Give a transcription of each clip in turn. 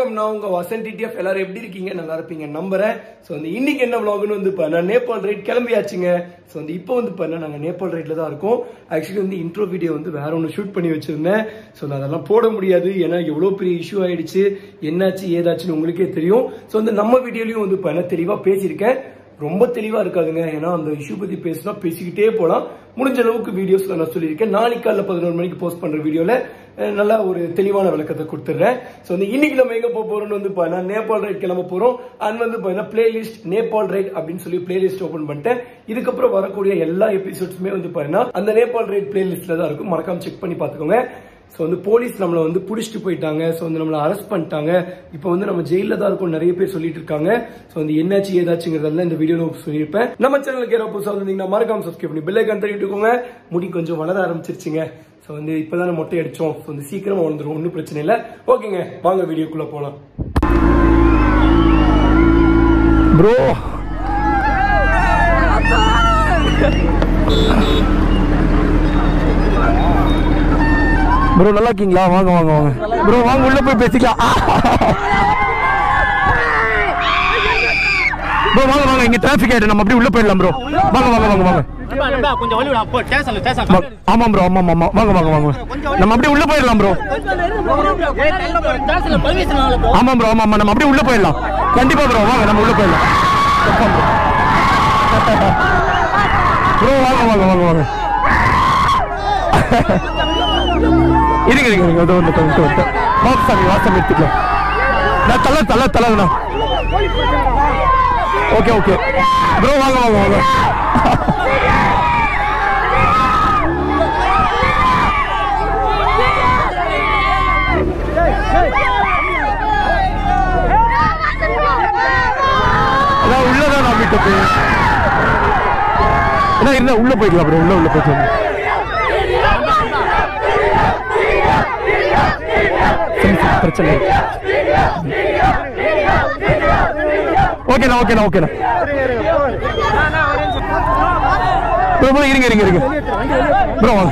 வணக்கம் நான் உங்க வசந்த் டிடிஎஃப் எல்லாரும் எப்படி இருக்கீங்க நல்லா இருப்பீங்க நம்புறேன் ஸோ வந்து இன்னைக்கு என்ன vlogனு வந்து இப்போ நான் நேபாள் ரைட் கிளம்பியாச்சுங்க ஸோ வந்து இப்போ வந்து இப்போ நாங்கள் நேபாள் ரைட்ல தான் இருக்கோம் ஆக்சுவலி வந்து இன்ட்ரோ வீடியோ வந்து வேற ஒன்று ஷூட் பண்ணி வச்சிருந்தேன் ஸோ அதெல்லாம் போட முடியாது ஏன்னா எவ்வளோ பெரிய இஷ்யூ ஆயிடுச்சு என்னாச்சு ஏதாச்சுன்னு உங்களுக்கே தெரியும் ஸோ வந்து நம்ம வீடியோலையும் வந்து இப்போ என்ன தெளிவாக பேசியிருக்கேன் ரொம்ப தெளிவா இருக்காதுங்க ஏன்னா அந்த இஷ்யூ பத்தி பேசினா பேசிக்கிட்டே போலாம் முடிஞ்ச அளவுக்கு வீடியோஸ்ல நான் சொல்லியிருக்கேன் நாளைக்கு காலைல பதினோரு மணிக்கு போஸ்ட் பண்ற வீடியோல அஹ், நல்லா ஒரு தெளிவான விளக்கத்தை கொடுத்துட்றேன் ஸோ வந்து இன்னைக்கு நம்ம எங்க போக போறோம்னு வந்து பாத்தீங்கன்னா நேபாள் ரைட் கிளம்ப போறோம் அண்ட் வந்து பாத்தீங்கன்னா பிளேலிஸ்ட் நேபாள் ரைட் அப்படின்னு சொல்லி பிளேலிஸ்ட் ஓபன் பண்ணிட்டேன் இதுக்கப்புறம் வரக்கூடிய எல்லா எபிசோட்ஸுமே வந்து பாத்தீங்கன்னா அந்த நேபாள் ரைட் பிளேலிஸ்ட்ல தான் இருக்கும் மறக்காம செக் பண்ணி பாத்துக்கோங்க ஸோ வந்து போலீஸ் நம்மளை வந்து பிடிச்சிட்டு போயிட்டாங்க ஸோ வந்து நம்மளை அரெஸ்ட் பண்ணிட்டாங்க இப்போ வந்து நம்ம ஜெயிலில் தான் இருக்கோம் நிறைய பேர் சொல்லிட்டு இருக்காங்க ஸோ வந்து என்னாச்சு ஏதாச்சுங்கிறதெல்லாம் இந்த வீடியோவில் சொல்லியிருப்பேன் நம்ம சேனலுக்கு யாராவது புதுசாக வந்தீங்கன்னா மறக்காம சப்ஸ்கிரைப் பண்ணி பெல்லை கன் தட்டிட்டுக்கோங்க முடி கொஞ்சம் வளர ஆரம்பிச்சிருச்சுங்க ஸோ வந்து இப்போதான் மொட்டை அடிச்சோம் ஸோ வந்து சீக்கிரமா வந்துடும் ஒன்றும் பிரச்சனை இல்லை ஓகேங்க வாங்க வீடியோக்குள்ள போகலாம் ப்ரோ ப்ரோ நல்லா இருக்கீங்களா வாங்க வாங்க வாங்க ப்ரோ வாங்க உள்ள போய் பேசிக்கலாம் ப்ரோ வாங்க வாங்க இங்க டிராஃபிக் ஆயிட்டு நம்ம அப்படியே உள்ள போயிடலாம் ப்ரோ வாங்க வாங்க வாங்க வாங்க நண்பா, நண்பா, கொஞ்சம் வழி விடு. அப்போ ஸ்டேஷன்ல ஸ்டேஷன் வா- ஆமாம் ப்ரோ ஆமாம் ஆமாம் வாங்க வாங்க வாங்க நம்ம அப்படியே உள்ள போயிடலாம் ப்ரோ ஸ்டேஷன்ல பர்மிஷன் வாங்கல bro. ஆமாம் ப்ரோ ஆமாம் ஆமாம் நம்ம அப்படியே உள்ள போயிடலாம் கண்டிப்பா ப்ரோ வாங்க நம்ம உள்ள போயிடலாம் ப்ரோ வாங்க வாங்க வாங்க வாங்க இருங்க இருங்க இருங்க இதோ வந்து வந்து வந்து வாசம் வாசம் எடுத்துக்கலாம் நான் தலை தலை தலைண்ணா ஓகே ஓகே ப்ரோ வாங்க வாங்க வாங்க அதான் உள்ளதான் நான் வீட்டுக்கு என்ன இருந்தா உள்ள போய்க்கலாம் ப்ரோ உள்ள உள்ள போய்க்கலாம் சரி, சரி, பிரச்சனை இல்லை. ஓகேண்ணா ஓகேண்ணா ஓகேண்ணா ப்ரோ ப்ரோ இருங்க இருங்க இருங்க ப்ரோ வாங்க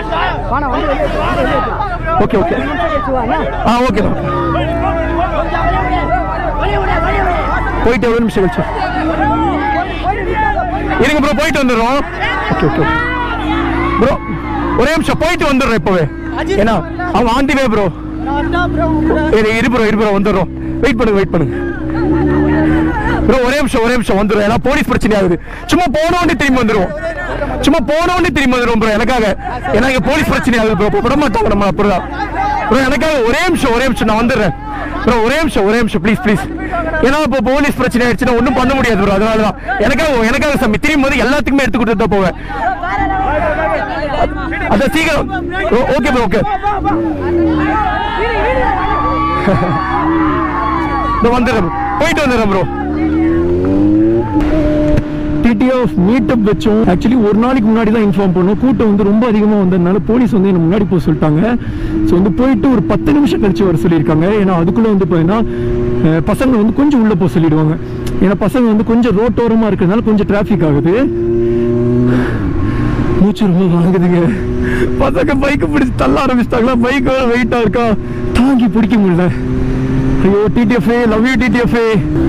ஓகே ஓகே ஆ ஓகேண்ணா போயிட்டு எவ்வளோ நிமிஷம் கழிச்சு இருங்க ப்ரோ போயிட்டு வந்துடுறோம் ஓகே ஓகே ப்ரோ ஒரே நிமிஷம் போயிட்டு வந்துடுறோம் இப்போவே ஏன்னா அவங்க ஆண்டிவே ப்ரோ இரு இரு ப்ரோ இரு ப்ரோ வந்துடுறோம் வெயிட் பண்ணுங்க வெயிட் பண்ணுங்க ப்ரோ ஒரே நிமிஷம் ஒரே நிமிஷம் வந்துடும் ஏன்னா போலீஸ் பிரச்சனை ஆகுது சும்மா போனோன்னு திரும்பி வந்துருவோம் சும்மா போனோன்னு திரும்பி வந்துருவோம் ப்ரோ எனக்காக ஏன்னா இங்க போலீஸ் பிரச்சனை ஆகுது ப்ரோ விட மாட்டாங்க நம்ம அப்படிதான் ப்ரோ எனக்காக ஒரே நிமிஷம் ஒரே நிமிஷம் நான் வந்துடுறேன் ப்ரோ ஒரே நிமிஷம் ஒரே நிமிஷம் ப்ளீஸ் ப்ளீஸ் ஏன்னா இப்போ போலீஸ் பிரச்சனை ஆயிடுச்சுன்னா ஒன்றும் பண்ண முடியாது ப்ரோ அதனால தான் எனக்காக எனக்காக சாமி திரும்பி வந்து எல்லாத்துக்குமே எடுத்து கொடுத்து தான் போவேன் அதான் சீக்கிரம் ஓகே ப்ரோ ஓகே இதோ வந்துடுறேன் போயிட்டு வந்துடுறேன் ப்ரோ டிடிஎஃப் மீட்டப் வச்சோம் ஆக்சுவலி ஒரு நாளைக்கு முன்னாடி தான் இன்ஃபார்ம் பண்ணோம் கூட்டம் வந்து ரொம்ப அதிகமாக வந்ததுனால போலீஸ் வந்து என்ன முன்னாடி போக சொல்லிட்டாங்க ஸோ வந்து போயிட்டு ஒரு பத்து நிமிஷம் கழிச்சு வர சொல்லியிருக்காங்க ஏன்னா அதுக்குள்ளே வந்து பார்த்தீங்கன்னா அஹ், பசங்க வந்து கொஞ்சம் உள்ளே போக சொல்லிடுவாங்க ஏன்னா பசங்க வந்து கொஞ்சம் ரோட்டோரமாக இருக்கிறதுனால கொஞ்சம் டிராஃபிக் ஆகுது மூச்சு ரொம்ப வாங்குதுங்க பசங்க பைக்கு பிடிச்சி தள்ள ஆரம்பிச்சிட்டாங்களா பைக் வேற வெயிட்டா இருக்கா தாங்கி பிடிக்க முடியல ஐயோ TTF love you TTF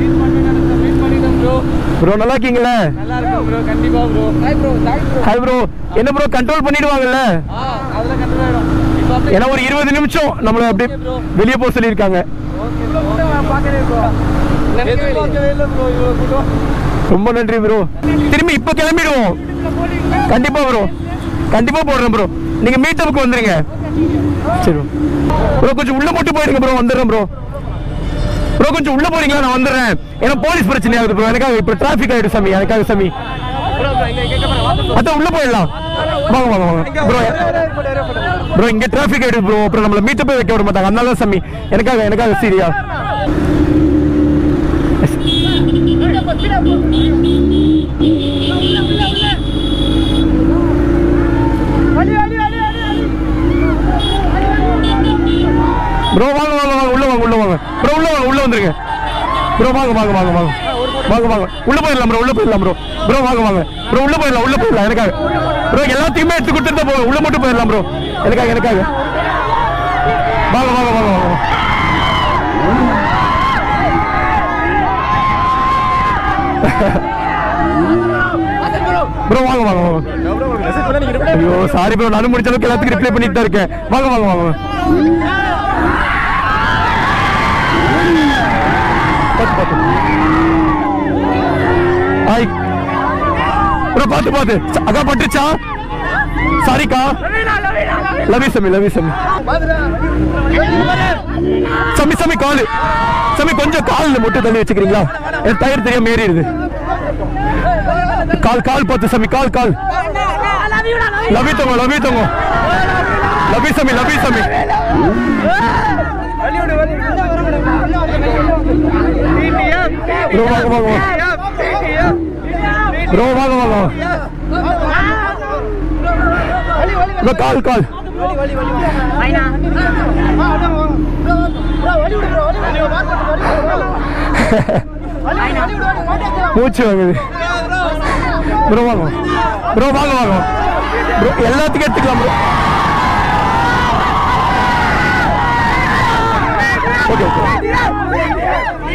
bro நல்லா இருக்கீங்களா நல்லா இருக்கும் bro, கண்டிப்பா bro. Hi bro, thanks bro. Hi bro என்ன ப்ரோ கண்ட்ரோல் பண்ணிடுவாங்கல்ல ஆ, அதெல்லாம் control ஆயிடும். இப்போ அப்படியே ஏன்னா ஒரு இருபது நிமிஷம் நம்மள அப்படியே வெளியே போக சொல்லியிருக்காங்க okay bro. நான் பார்க்கறேன் bro. எதிர்பார்க்கவே இல்லை bro, இவ்வளவு கூட்டம். ரொம்ப நன்றி ப்ரோ திரும்பி இப்போ கிளம்பிடுவோம் கண்டிப்பா ப்ரோ கண்டிப்பா போடுறேன் ப்ரோ நீங்க மீட்டப்புக்கு வந்துருங்க சரி ப்ரோ கொஞ்சம் உள்ள மட்டும் போயிடுங்க ப்ரோ வந்துடுறேன் ப்ரோ ப்ரோ கொஞ்சம் உள்ள போறீங்களா நான் வந்துடுறேன் ஏன்னா போலீஸ் பிரச்சனை ஆகுது ப்ரோ எனக்காக இப்போ டிராஃபிக் ஆயிடும் சாமி எனக்காக சாமி bro, bro, இங்க, இங்க, இங்க பாரு, வாங்க bro. அதான் உள்ள போயிடலாம் வாங்க வாங்க வாங்க ப்ரோ ப்ரோ இங்க டிராஃபிக் ஆயிடுது ப்ரோ அப்புறம் நம்மள மீட்டப் வைக்க விட மாட்டாங்க அதனால தான் சாமி எனக்காக எனக்காக சீரியா ப்ரோ வாங்க வாங்க வாங்க உள்ள வாங்க உள்ள வாங்க ப்ரோ உள்ள வாங்க உள்ள வந்துருங்க ப்ரோ வாங்க வாங்க வாங்க வாங்க வாங்க வாங்க உள்ள போயிடலாம் ப்ரோ உள்ள போயிடலாம் ப்ரோ ப்ரோ வாங்க வாங்க ப்ரோ உள்ள போயிடலாம் உள்ள போயிடலாம் எனக்காக ப்ரோ எல்லாத்தையுமே எடுத்து கொடுத்துட்டு தான் போங்க உள்ள மட்டும் போயிடலாம் ப்ரோ எனக்காக எனக்காக வாங்க வாங்க வாங்க வாங்க ப்ரோ வாங்க வாங்க வாங்க ஐயோ சாரி ப்ரோ நானும் முடிச்ச அளவுக்கு எல்லாத்துக்கும் ரிப்ளை பண்ணிட்டு தான் இருக்கேன் வாங்க வாங்க வாங்க பார்த்து பார்த்து ஹாய் ப்ரோ பார்த்து பார்த்து ச- அக்கா பட்டுச்சா சாரிக்கா லவி சமி லவி சமி சமி சமி காலு சமி கொஞ்சம் காலில் மட்டும் தண்ணி வச்சுக்கிறீங்களா என் டயர் தெரியாம ஏறிடுது கால் கால் பார்த்து சமி கால் கால் லவி தங்க லவி தங்க லவி சமி லவி சமி ப்ரோ வாங்க வாங்க வாங்க ப்ரோ வாங்க வாங்க ப்ரோ கால் கால் மூச்சு வாங்குது ப்ரோ வாங்க ப்ரோ வாங்க வாங்க ப்ரோ எல்லாத்துக்கும் எடுத்துக்கலாம் ப்ரோ ஓகே ஓகே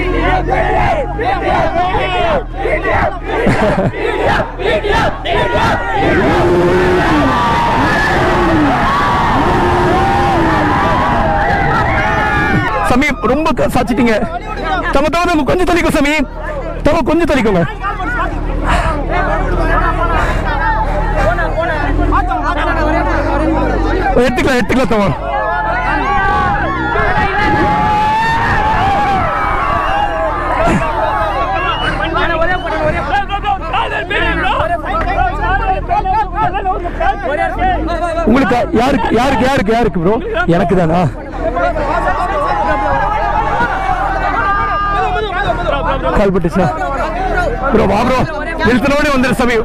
சமி ரொம்ப க- சாச்சிட்டீங்க தம தம தம கொஞ்சம் தள்ளிக்கோ சமி தம கொஞ்சம் தள்ளிக்கோங்க எடுத்துக்கலாம் எடுத்துக்கலாம் தம உங்களுக்கு யாருக்கு யாருக்கு யாருக்கு யாருக்கு ப்ரோ எனக்கு தானா கால் பட்டுச்சா ப்ரோ வா ப்ரோ நிறுத்தினோடனே வந்துரு சமயம்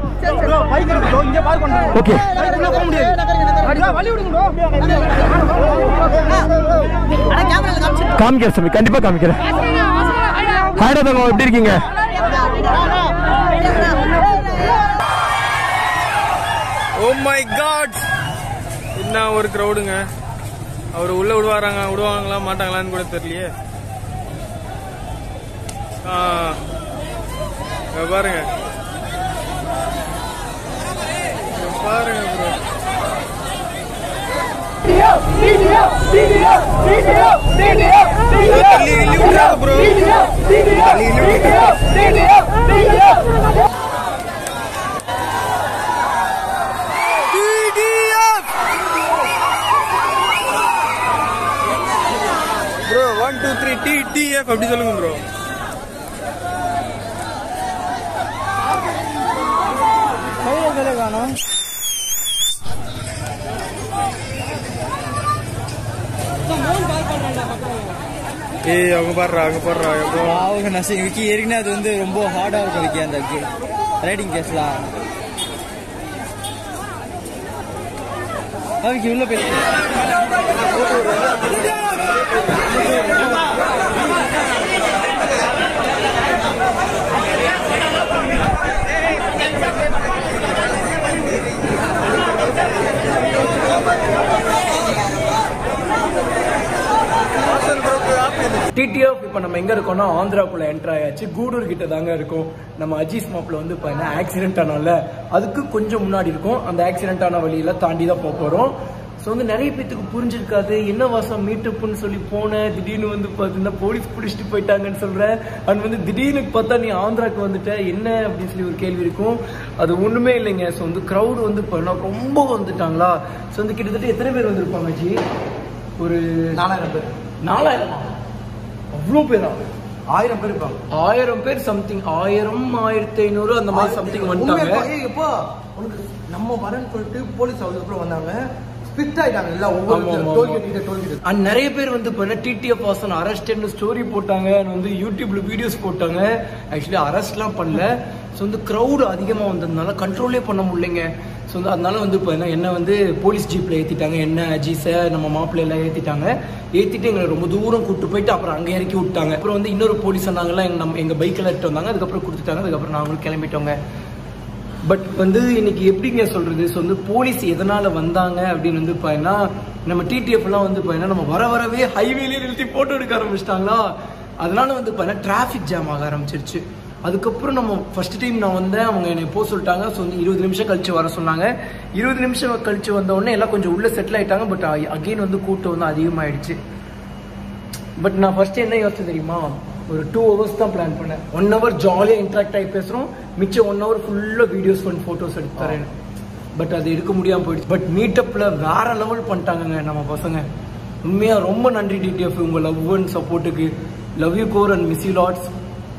ஓகே காமிக்கிறேன் சமி கண்டிப்பா காமிக்கிறேன் ஹாய்டா தங்க எப்படி இருக்கீங்க ஓ மை காட் என்ன ஒரு க்ரௌடுங்க அவர் உள்ள விடுவாராங்க விடுவாங்களா மாட்டாங்களான்னு கூட தெரியலையே ஆ இங்க பாருங்க இங்க பாருங்க ப்ரோ தள்ளி கிள்ளி விட்றாங்க ப்ரோ தள்ளி கிள்ளி விட்றாங்க bro one two three TTF அப்படி சொல்லுங்க ப்ரோ ஏய் அவங்க பாடுறா அவங்க பாடுறா எவ்வளோ அவங்க நசிங் விக்கி ஏற்கனவே அது வந்து ரொம்ப ஹார்டாக இருக்கும் விக்கி அந்த ரைடிங் கேஸ்லாம் விக்கி உள்ள போய் டிடிஎஃப் இப்போ நம்ம எங்க இருக்கோம்னா ஆந்திராக்குள்ள என்டர் ஆயாச்சு கூடூர் கிட்ட தாங்க இருக்கும் நம்ம அஜீஸ் மாப்ல வந்து பார்த்தீங்கன்னா ஆக்சிடென்ட் ஆனால அதுக்கு கொஞ்சம் முன்னாடி இருக்கும் அந்த ஆக்சிடென்ட் ஆன வழியில தாண்டி தான் போக போறோம் ஸோ வந்து நிறைய பேத்துக்கு புரிஞ்சிருக்காது என்ன வாசம் மீட்டப்புன்னு சொல்லி போனேன் திடீர்னு வந்து பார்த்தீங்கன்னா போலீஸ் பிடிச்சிட்டு போயிட்டாங்கன்னு சொல்றேன் அண்ட் வந்து திடீர்னு பார்த்தா நீ ஆந்திராக்கு வந்துட்ட என்ன அப்படின்னு சொல்லி ஒரு கேள்வி இருக்கும் அது ஒண்ணுமே இல்லைங்க ஸோ வந்து க்ரௌடு வந்து பார்த்தீங்கன்னா ரொம்ப வந்துட்டாங்களா ஸோ வந்து கிட்டத்தட்ட எத்தனை பேர் வந்திருப்பாங்க ஜி ஒரு நாலாயிரம் பேர் நாலாயிரம் அவ்வளோ பேரா ஆயிரம் பேர் இருப்பாங்க ஆயிரம் பேர் சம்திங் ஆயிரம் ஆயிரத்தி ஐநூறு அந்த மாதிரி சம்திங் வந்துட்டாங்க உண்மையா? ஏய், எப்பா உனக்கு நம்ம வரேன்னு சொல்லிட்டு போலீஸ் அதுக்கப்புறம் வந்தாங்க ஸ்பிட் ஆயிட்டாங்க எல்லாம் ஆமா, ஒவ்வொரு ஆமா, டோல்கேட் டோல்கேட் அண்ட் நிறைய பேர் வந்து இப்போ டிடிஎஃப் பர்சன் அரெஸ்ட்னு ஸ்டோரி போட்டாங்க and வந்து யூடியூப்ல வீடியோஸ் போட்டாங்க ஆக்சுவலி அரெஸ்ட்லாம் பண்ணல ஸோ வந்து க்ரௌடு அதிகமாக வந்ததுனால கண்ட்ரோலே பண்ண முடியலைங்க ஸோ வந்து அதனால வந்து இப்போ என்ன என்ன வந்து போலீஸ் ஜீப்பில் ஏற்றிட்டாங்க என்ன அஜீஸை நம்ம மாப்பிள்ளை எல்லாம் ஏற்றிட்டாங்க ஏற்றிட்டு எங்களை ரொம்ப தூரம் கூப்பிட்டு போயிட்டு அப்புறம் அங்கே இறக்கி விட்டாங்க அப்புறம் வந்து இன்னொரு போலீஸ் சொன்னாங்கலாம் எங்க நம்ம எங்கள் பைக்கில் எடுத்து வந்தாங்க அதுக்கப்புறம் கொடுத்துட்டாங்க அதுக்கப்புறம் நாங்களும் கிளம்பிட்டோங்க பட் வந்து இன்னைக்கு எப்படிங்க சொல்றது ஸோ வந்து போலீஸ் எதனால வந்தாங்க அப்படின்னு வந்து பார்த்தீங்கன்னா நம்ம டிடிஎஃப் எல்லாம் வந்து பார்த்தீங்கன்னா நம்ம வர வரவே ஹைவேலேயே நிறுத்தி போட்டோ எடுக்க ஆரம்பிச்சிட்டாங்களா அதனால வந்து பார்த்தீங்கன்னா டிராஃபிக் ஜாம் ஆக ஆரம்பிச்சிருச்சு அதுக்கப்புறம் நம்ம ஃபர்ஸ்ட் டைம் நான் வந்தேன் அவங்க என்னை போக சொல்லிட்டாங்க ஸோ வந்து இருபது நிமிஷம் கழிச்சு வர சொன்னாங்க இருபது நிமிஷம் கழிச்சு வந்த உடனே எல்லாம் கொஞ்சம் உள்ள செட்டில் ஆயிட்டாங்க பட் அகைன் வந்து கூட்டம் வந்து அதிகமாயிடுச்சு பட் நான் ஃபர்ஸ்ட் என்ன யோசிச்சு தெரியுமா ஒரு டூ ஹவர்ஸ் தான் பிளான் பண்ணேன் ஒன் ஹவர் ஜாலியாக இன்ட்ராக்ட் ஆகி பேசுகிறோம் மிச்சம் ஒன் ஹவர் ஃபுல்லாக வீடியோஸ் பண்ணி ஃபோட்டோஸ் எடுத்து தரேன் பட் அது எடுக்க முடியாமல் போயிடுச்சு பட் மீட்டப்பில் வேற லெவல் பண்ணிட்டாங்கங்க நம்ம பசங்க உண்மையாக ரொம்ப நன்றி டிடிஎஃப் உங்கள் லவ் அண்ட் சப்போர்ட்டுக்கு லவ் யூ கோர் அண்ட் மிஸ் யூ லாட்ஸ்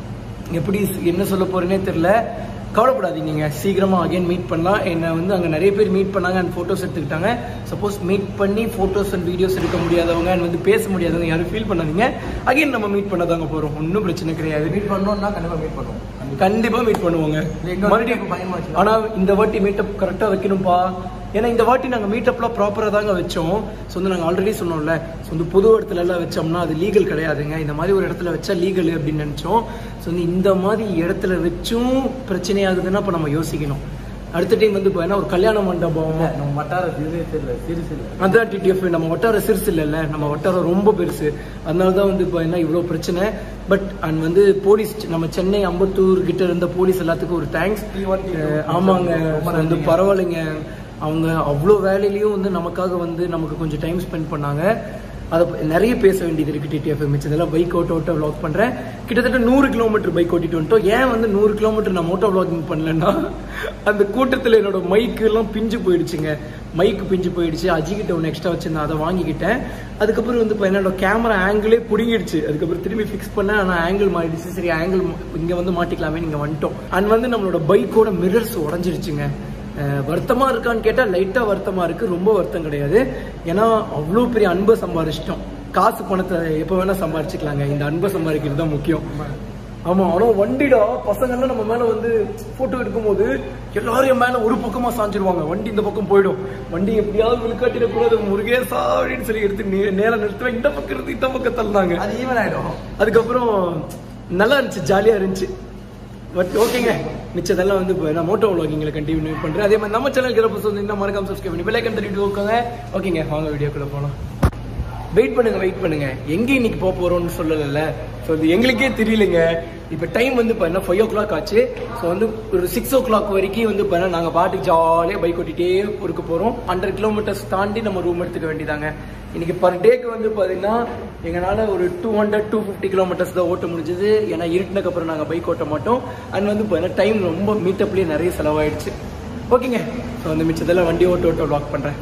எப்படி என்ன சொல்ல போறேனே தெரியல கவலைப்படாதீங்க நீங்க சீக்கிரமா அகைன் மீட் பண்ணலாம் என்ன வந்து அங்க நிறைய பேர் மீட் பண்ணாங்க அண்ட் போட்டோஸ் எடுத்துக்கிட்டாங்க சப்போஸ் மீட் பண்ணி போட்டோஸ் அண்ட் வீடியோஸ் எடுக்க முடியாதவங்க and வந்து பேச முடியாதவங்க யாரும் ஃபீல் பண்ணாதீங்க அகைன் நம்ம மீட் பண்ணதாங்க போறோம் ஒன்றும் பிரச்சனை கிடையாது மீட் பண்ணோம்னா கண்டிப்பா மீட் பண்ணுவோம் கண்டிப்பா மீட் பண்ணுவோங்க இல்ல, இன்னொரு மறுபடியும் பயமா வச்சு. ஆனா இந்த வாட்டி மீட்டப் கரெக்டா வைக்கணும்பா ஏன்னா இந்த வாட்டி நாங்க மீட்டப்லாம் ப்ராப்பரா தாங்க வச்சோம் ஸோ வந்து நாங்க ஆல்ரெடி சொன்னோம்ல ஸோ வந்து பொது இடத்துல எல்லாம் வச்சோம்னா அது லீகல் கிடையாதுங்க இந்த மாதிரி ஒரு இடத்துல வச்சா லீகல் அப்படின்னு நினைச்சோம் ஸோ வந்து இந்த மாதிரி இடத்துல வச்சும் பிரச்சனையாகுதுன்னா அப்ப நம்ம யோசிக்கணும் அடுத்த டைம் வந்து பார்த்தீங்கன்னா ஒரு கல்யாண மண்டபம் நம்ம வட்டார சீரியஸ் இல்லை சீரியஸ் இல்லை அதான் டிடிஎஃப் நம்ம வட்டார சிறுசு இல்லைல்ல நம்ம வட்டாரம் ரொம்ப பெருசு அதனால தான் வந்து இப்போ என்ன இவ்வளோ பிரச்சனை பட் அண்ட் வந்து போலீஸ் நம்ம சென்னை அம்பத்தூர் கிட்ட இருந்த போலீஸ் எல்லாத்துக்கும் ஒரு தேங்க்ஸ் T1, T2. ஆமாங்க ரொம்ப வந்து நன்றிங்க. பரவாயில்லைங்க அவங்க அவ்வளோ வேலையிலையும் வந்து நமக்காக வந்து நமக்கு கொஞ்சம் டைம் ஸ்பெண்ட் பண்ணாங்க அதை ப- நிறைய பேச வேண்டியது இருக்கு டிடிஎஃப் மிச்சதெல்லாம் பைக் ஓட்ட ஓட்ட வ்ளாக் பண்றேன் கிட்டத்தட்ட நூறு கிலோமீட்டர் பைக் ஓட்டிட்டு வந்துட்டோம் ஏன் வந்து நூறு கிலோமீட்டர் நான் மோட்டோ vlogging பண்ணலன்னா அந்த கூட்டத்தில் என்னோட மைக்கு எல்லாம் பிஞ்சு போயிடுச்சுங்க மைக்கு பிஞ்சு போயிடுச்சு அஜிக்கிட்ட ஒன்று எக்ஸ்ட்ரா வச்சிருந்தேன் அதை வாங்கிக்கிட்டேன் அதுக்கப்புறம் வந்து இப்போ என்னோட கேமரா ஆங்கிளே பிடுங்கிடுச்சு அதுக்கப்புறம் திரும்பி ஃபிக்ஸ் பண்ணேன் ஆனால் ஆங்கிள் மாறிடுச்சு சரி ஆங்கிள் இங்கே வந்து மாட்டிக்கலாமே நீங்கள் வந்துட்டோம் அண்ட் வந்து நம்மளோட பைக்கோட மிரர்ஸ் உடஞ்சிருச்சுங்க அஹ் வருத்தமா இருக்கான்னு கேட்டா லைட்டா வருத்தமா இருக்கு ரொம்ப வருத்தம் கிடையாது ஏன்னா அவ்வளோ பெரிய அன்பை சம்பாரிச்சிட்டோம் காசு பணத்தை எப்போ வேணா சம்பாரிச்சுக்கலாங்க இந்த அன்பை சம்பாதிக்கிறது தான் முக்கியம் ஆமா ஆனா வண்டிடா பசங்க எல்லாம் நம்ம மேல வந்து போட்டோ எடுக்கும்போது எல்லாரும் என் மேல ஒரு பக்கமா சாஞ்சிருவாங்க வண்டி இந்த பக்கம் போயிடும் வண்டி எப்படியாவது விழுக்காட்டிடக்கூடாது முருகேசா அப்படின்னு சொல்லி எடுத்து நே- நேரா நிறுத்துவேன் இந்த பக்கம் இருந்து இந்த பக்கம் தள்ளினாங்க அது ஈவன் ஆயிடும் அதுக்கப்புறம் நல்லா இருந்துச்சு ஜாலியா இருந்துச்சு பட் ஓகேங்க மிச்சதெல்லாம் வந்து இப்போ நான் மோட்டோ vlogging-ல கண்டினியூ பண்றேன் அதே மாதிரி நம்ம சேனல் கிளப்ப சொல்லி இன்னும் மறக்காம சப்ஸ்கிரைப் பண்ணி பெல் ஐக்கன் தட்டிட்டு உட்காங்க ஓகேங்க வாங்க வீடியோக்குள்ள போலாம் வெயிட் பண்ணுங்க வெயிட் பண்ணுங்க எங்க இன்னைக்கு போக போறோம்னு சொல்லல ஸோ இது எங்களுக்கே தெரியலங்க இப்போ டைம் வந்து பார்த்தீங்கன்னா ஃபைவ் ஓ கிளாக் ஆச்சு ஸோ வந்து ஒரு சிக்ஸ் ஓ கிளாக் வரைக்கும் வந்து பார்த்தீங்கன்னா நாங்கள் பாட்டுக்கு ஜாலியாக பைக் ஓட்டிகிட்டே இருக்க போகிறோம் ஹண்ட்ரட் கிலோமீட்டர்ஸ் தாண்டி நம்ம ரூம் எடுத்துக்க வேண்டியதாங்க இன்னைக்கு பர் டேக்கு வந்து பார்த்தீங்கன்னா எங்களால் ஒரு two hundred two fifty kilometres தான் ஓட்ட முடிஞ்சது ஏன்னா இருட்டினக்கு அப்புறம் நாங்கள் பைக் ஓட்ட மாட்டோம் அண்ட் வந்து பார்த்தீங்கன்னா டைம் ரொம்ப மீட்டப்லேயே நிறைய செலவாயிடுச்சு ஓகேங்க ஸோ வந்து மிச்சதெல்லாம் வண்டி ஓட்ட ஓட்ட வ்ளாக் பண்ணுறேன்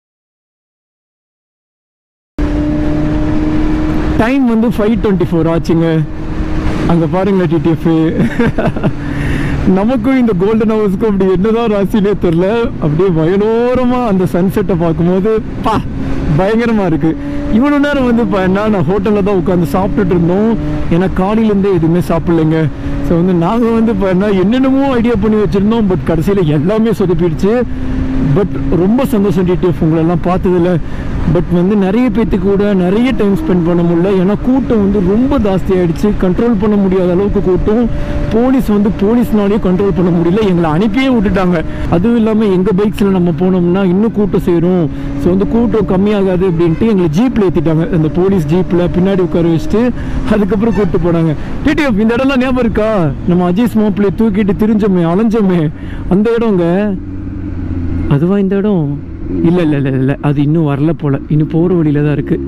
டைம் வந்து ஃபைவ் டுவெண்ட்டி ஃபோர் ஆச்சுங்க அங்கே பாருங்களேன் டிடிஎஃப் நமக்கும் இந்த கோல்டன் ஹவர்ஸ்க்கும் அப்படி என்னதான் ராசினே தெரில அப்படியே வயலோரமாக அந்த சன்செட்டை பார்க்கும்போது பா பயங்கரமா இருக்கு இவ்வளோ நேரம் வந்து இப்போ என்ன நான் ஹோட்டலில் தான் உட்காந்து சாப்பிட்டுட்டு இருந்தோம் ஏன்னா காலையிலேருந்தே எதுவுமே சாப்பிடலைங்க ஸோ வந்து நாங்கள் வந்து இப்போ என்ன என்னென்னமோ ஐடியா பண்ணி வச்சுருந்தோம் பட் கடைசியில் எல்லாமே சொதப்பிடுச்சு பட் ரொம்ப சந்தோஷம் டிடிஎஃப் உங்களெல்லாம் பார்த்ததில்ல பட் வந்து நிறைய பேத்துக்கு கூட நிறைய டைம் ஸ்பெண்ட் பண்ண முடியல ஏன்னா கூட்டம் வந்து ரொம்ப ஜாஸ்தி ஆயிடுச்சு கண்ட்ரோல் பண்ண முடியாத அளவுக்கு கூட்டம் போலீஸ் வந்து போலீஸ்னாலேயும் கண்ட்ரோல் பண்ண முடியல எங்களை அனுப்பியே விட்டுட்டாங்க அதுவும் இல்லாமல் எங்கள் பைக்ஸில் நம்ம போனோம்னா இன்னும் கூட்டம் சேரும் ஸோ வந்து கூட்டம் கம்மியாகாது அப்படின்ட்டு எங்களை ஜீப்பில் ஏற்றிட்டாங்க அந்த போலீஸ் ஜீப்பில் பின்னாடி உட்கார வச்சுட்டு அதுக்கப்புறம் கூப்பிட்டு போனாங்க டிடிஎஃப் இந்த இடம்லாம் ஞாபகம் இருக்கா நம்ம அஜய் ஸ்மோப்பில் தூக்கிட்டு திரிஞ்சோமே அலைஞ்சோமே அந்த இடங்க அதுவா இந்த இடம் இல்ல இல்ல இல்ல இல்ல அது இன்னும் வரல போல இன்னும் போற வழியில தான் இருக்கு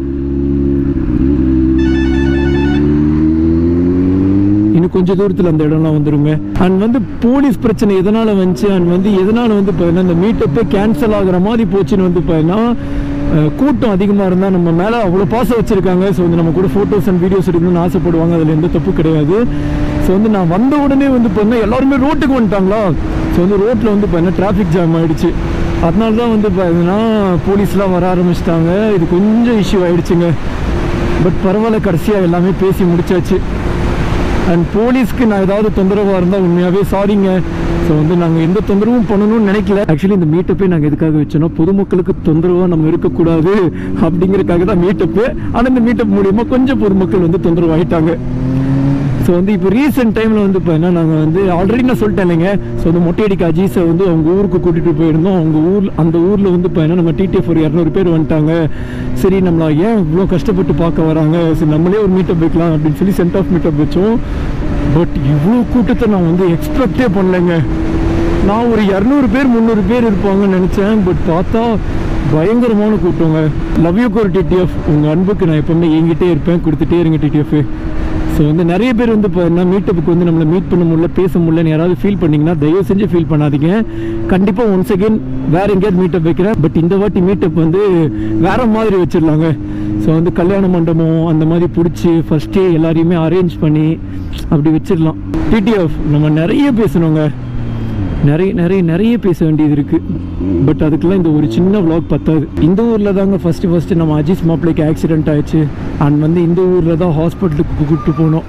இன்னும் கொஞ்ச தூரத்துல அந்த இடம்லாம் வந்துருங்க அண்ட் வந்து போலீஸ் பிரச்சனை எதனால வந்துச்சு அண்ட் வந்து எதனால வந்து பார்த்தீங்கன்னா இந்த மீட்டப்பே கேன்சல் ஆகுற மாதிரி போச்சுன்னு வந்து பார்த்தீங்கன்னா அஹ், கூட்டம் அதிகமாக இருந்தால் நம்ம மேலே அவ்வளோ பாசம் வச்சுருக்காங்க ஸோ வந்து நம்ம கூட ஃபோட்டோஸ் அண்ட் வீடியோஸ் எடுக்கணும்னு ஆசைப்படுவாங்க அதில் எந்த தப்பு கிடையாது ஸோ வந்து நான் வந்த உடனே வந்து பார்த்தீங்கன்னா எல்லாருமே ரோட்டுக்கு வந்துட்டாங்களா ஸோ வந்து ரோட்டில் வந்து பார்த்தீங்கன்னா டிராஃபிக் ஜாம் ஆயிடுச்சு அதனால தான் வந்து பார்த்தீங்கன்னா போலீஸ்லாம் வர ஆரம்பிச்சிட்டாங்க இது கொஞ்சம் இஷ்யூ ஆயிடுச்சுங்க பட் பரவாயில்ல கடைசியாக எல்லாமே பேசி முடிச்சாச்சு அண்ட் போலீஸ்க்கு நான் ஏதாவது தொந்தரவாக இருந்தால் உண்மையாகவே சாரிங்க ஸோ வந்து நாங்கள் எந்த தொந்தரவும் பண்ணணும்னு நினைக்கல ஆக்சுவலி இந்த மீட்டப்பே நாங்கள் எதுக்காக வச்சோன்னா பொதுமக்களுக்கு தொந்தரவாக நம்ம இருக்கக்கூடாது அப்படிங்கிறதுக்காக தான் மீட்டப்பு ஆனால் இந்த மீட்டப் மூலியமாக கொஞ்சம் பொதுமக்கள் வந்து தொந்தரவு ஆயிட்டாங்க ஸோ வந்து இப்போ ரீசெண்ட் டைமில் வந்து இப்போ என்ன நாங்கள் வந்து ஆல்ரெடி நான் சொல்லிட்டேன் இல்லைங்க ஸோ வந்து மொட்டையடிக்க அஜீஸை வந்து அவங்க ஊருக்கு கூட்டிகிட்டு போயிருந்தோம் அவங்க ஊர் அந்த ஊரில் வந்து இப்போ என்ன நம்ம டிடிஎஃப் ஒரு இரநூறு பேர் வந்துட்டாங்க சரி நம்மள ஏன் இவ்வளோ கஷ்டப்பட்டு பார்க்க வராங்க சரி நம்மளே ஒரு மீட்டப் வைக்கலாம் அப்படின்னு சொல்லி சென்ட் ஆஃப் மீட்டப் வச்சோம் பட் இவ்வளோ கூட்டத்தை நான் வந்து எக்ஸ்பெக்டே பண்ணலைங்க நான் ஒரு இரநூறு பேர் முந்நூறு பேர் இருப்பாங்கன்னு நினச்சேன் பட் பார்த்தா பயங்கரமான கூட்டங்க லவ் யூ கோர் டிடிஎஃப் உங்கள் அன்புக்கு நான் எப்பவுமே எங்கிட்டே இருப்பேன் கொடுத்துட்டே இருங்க டிடிஎஃப் ஸோ வந்து நிறைய பேர் வந்து இப்போ என்ன மீட்டப்புக்கு வந்து நம்மளை மீட் பண்ண முடியல பேச முடியலன்னு யாராவது ஃபீல் பண்ணீங்கன்னா தயவு செஞ்சு ஃபீல் பண்ணாதீங்க கண்டிப்பாக ஒன்ஸ் அகேன் வேற எங்கேயாவது மீட்டப் வைக்கிறேன் பட் இந்த வாட்டி மீட்டப் வந்து வேற மாதிரி வச்சிடலாங்க ஸோ வந்து கல்யாண மண்டபம் அந்த மாதிரி பிடிச்சி ஃபர்ஸ்டே எல்லாரையுமே அரேஞ்ச் பண்ணி அப்படி வச்சிடலாம் டிடிஎஃப் நம்ம நிறைய பேசணுங்க நிறைய நிறைய நிறைய பேச வேண்டியது இருக்கு பட் அதுக்கெல்லாம் இந்த ஒரு சின்ன vlog பத்தாது இந்த ஊரில் தாங்க ஃபர்ஸ்ட் ஃபர்ஸ்ட் நம்ம அஜித் மாப்பிளைக்கு ஆக்சிடென்ட் ஆயிடுச்சு அண்ட் வந்து இந்த ஊரில் தான் ஹாஸ்பிட்டலுக்கு கூப்பிட்டு போனோம்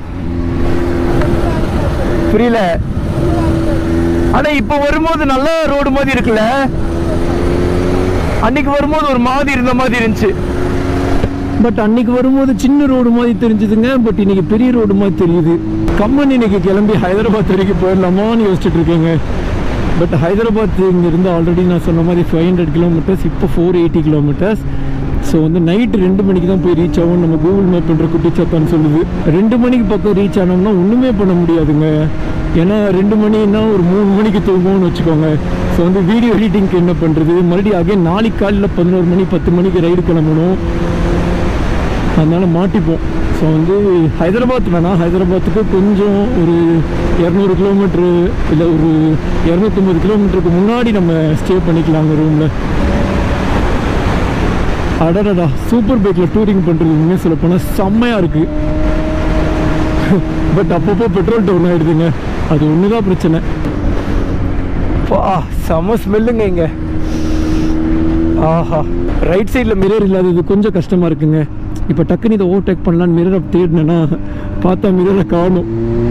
புரியல ஆனா இப்போ வரும்போது நல்ல ரோடு மாதிரி இருக்குல்ல அன்னைக்கு வரும்போது ஒரு மாதிரி இருந்த மாதிரி இருந்துச்சு பட் அன்னைக்கு வரும்போது சின்ன ரோடு மாதிரி தெரிஞ்சுதுங்க பட் இன்னைக்கு பெரிய ரோடு மாதிரி தெரியுது கம்மன் இன்னைக்கு கிளம்பி ஹைதராபாத் வரைக்கும் போயிடலாமான்னு யோசிச்சுட்டு இருக்கேங்க பட் ஹைதராபாத் இங்கேருந்து ஆல்ரெடி நான் சொன்ன மாதிரி ஃபைவ் ஹண்ட்ரட் கிலோமீட்டர்ஸ் இப்போ ஃபோர் எயிட்டி கிலோமீட்டர்ஸ் ஸோ வந்து நைட்டு ரெண்டு மணிக்கு தான் போய் ரீச் ஆகும் நம்ம கூகுள் மேப் பண்ணுற குட்டிச்சத்தான்னு சொல்லுது ரெண்டு மணிக்கு பக்கம் ரீச் ஆனோம்னா ஒன்றுமே பண்ண முடியாதுங்க ஏன்னா ரெண்டு மணின்னா ஒரு மூணு மணிக்கு தூங்குவோம்னு வச்சுக்கோங்க ஸோ வந்து வீடியோ எடிட்டிங்க்கு என்ன பண்ணுறது மறுபடியும் அகைன் நாளைக்கு காலையில் பதினோரு மணி பத்து மணிக்கு ரைடு கிளம்பணும் அதனால மாட்டிப்போம் ஸோ வந்து ஹைதராபாத் வேணாம் ஹைதராபாத்துக்கு கொஞ்சம் ஒரு இரநூறு கிலோமீட்ரு இல்லை ஒரு இரநூத்தம்பது கிலோமீட்டருக்கு முன்னாடி நம்ம ஸ்டே பண்ணிக்கலாங்க ரூமில் அடடடா சூப்பர் பைக்கில் டூரிங் பண்ணுறது உண்மையாக சொல்ல போனால் செம்மையாக இருக்குது பட் அப்பப்போ பெட்ரோல் டவுன் ஆகிடுதுங்க அது ஒன்று தான் பிரச்சனை பா செம ஸ்மெல்லுங்க இங்கே ஆஹா ரைட் சைடில் மிரர் இல்லாதது கொஞ்சம் கஷ்டமாக இருக்குங்க இப்போ டக்குன்னு இதை ஓவர்டேக் பண்ணலான்னு மிரரை தேடினேன்னா பார்த்தா மிரரை காணும்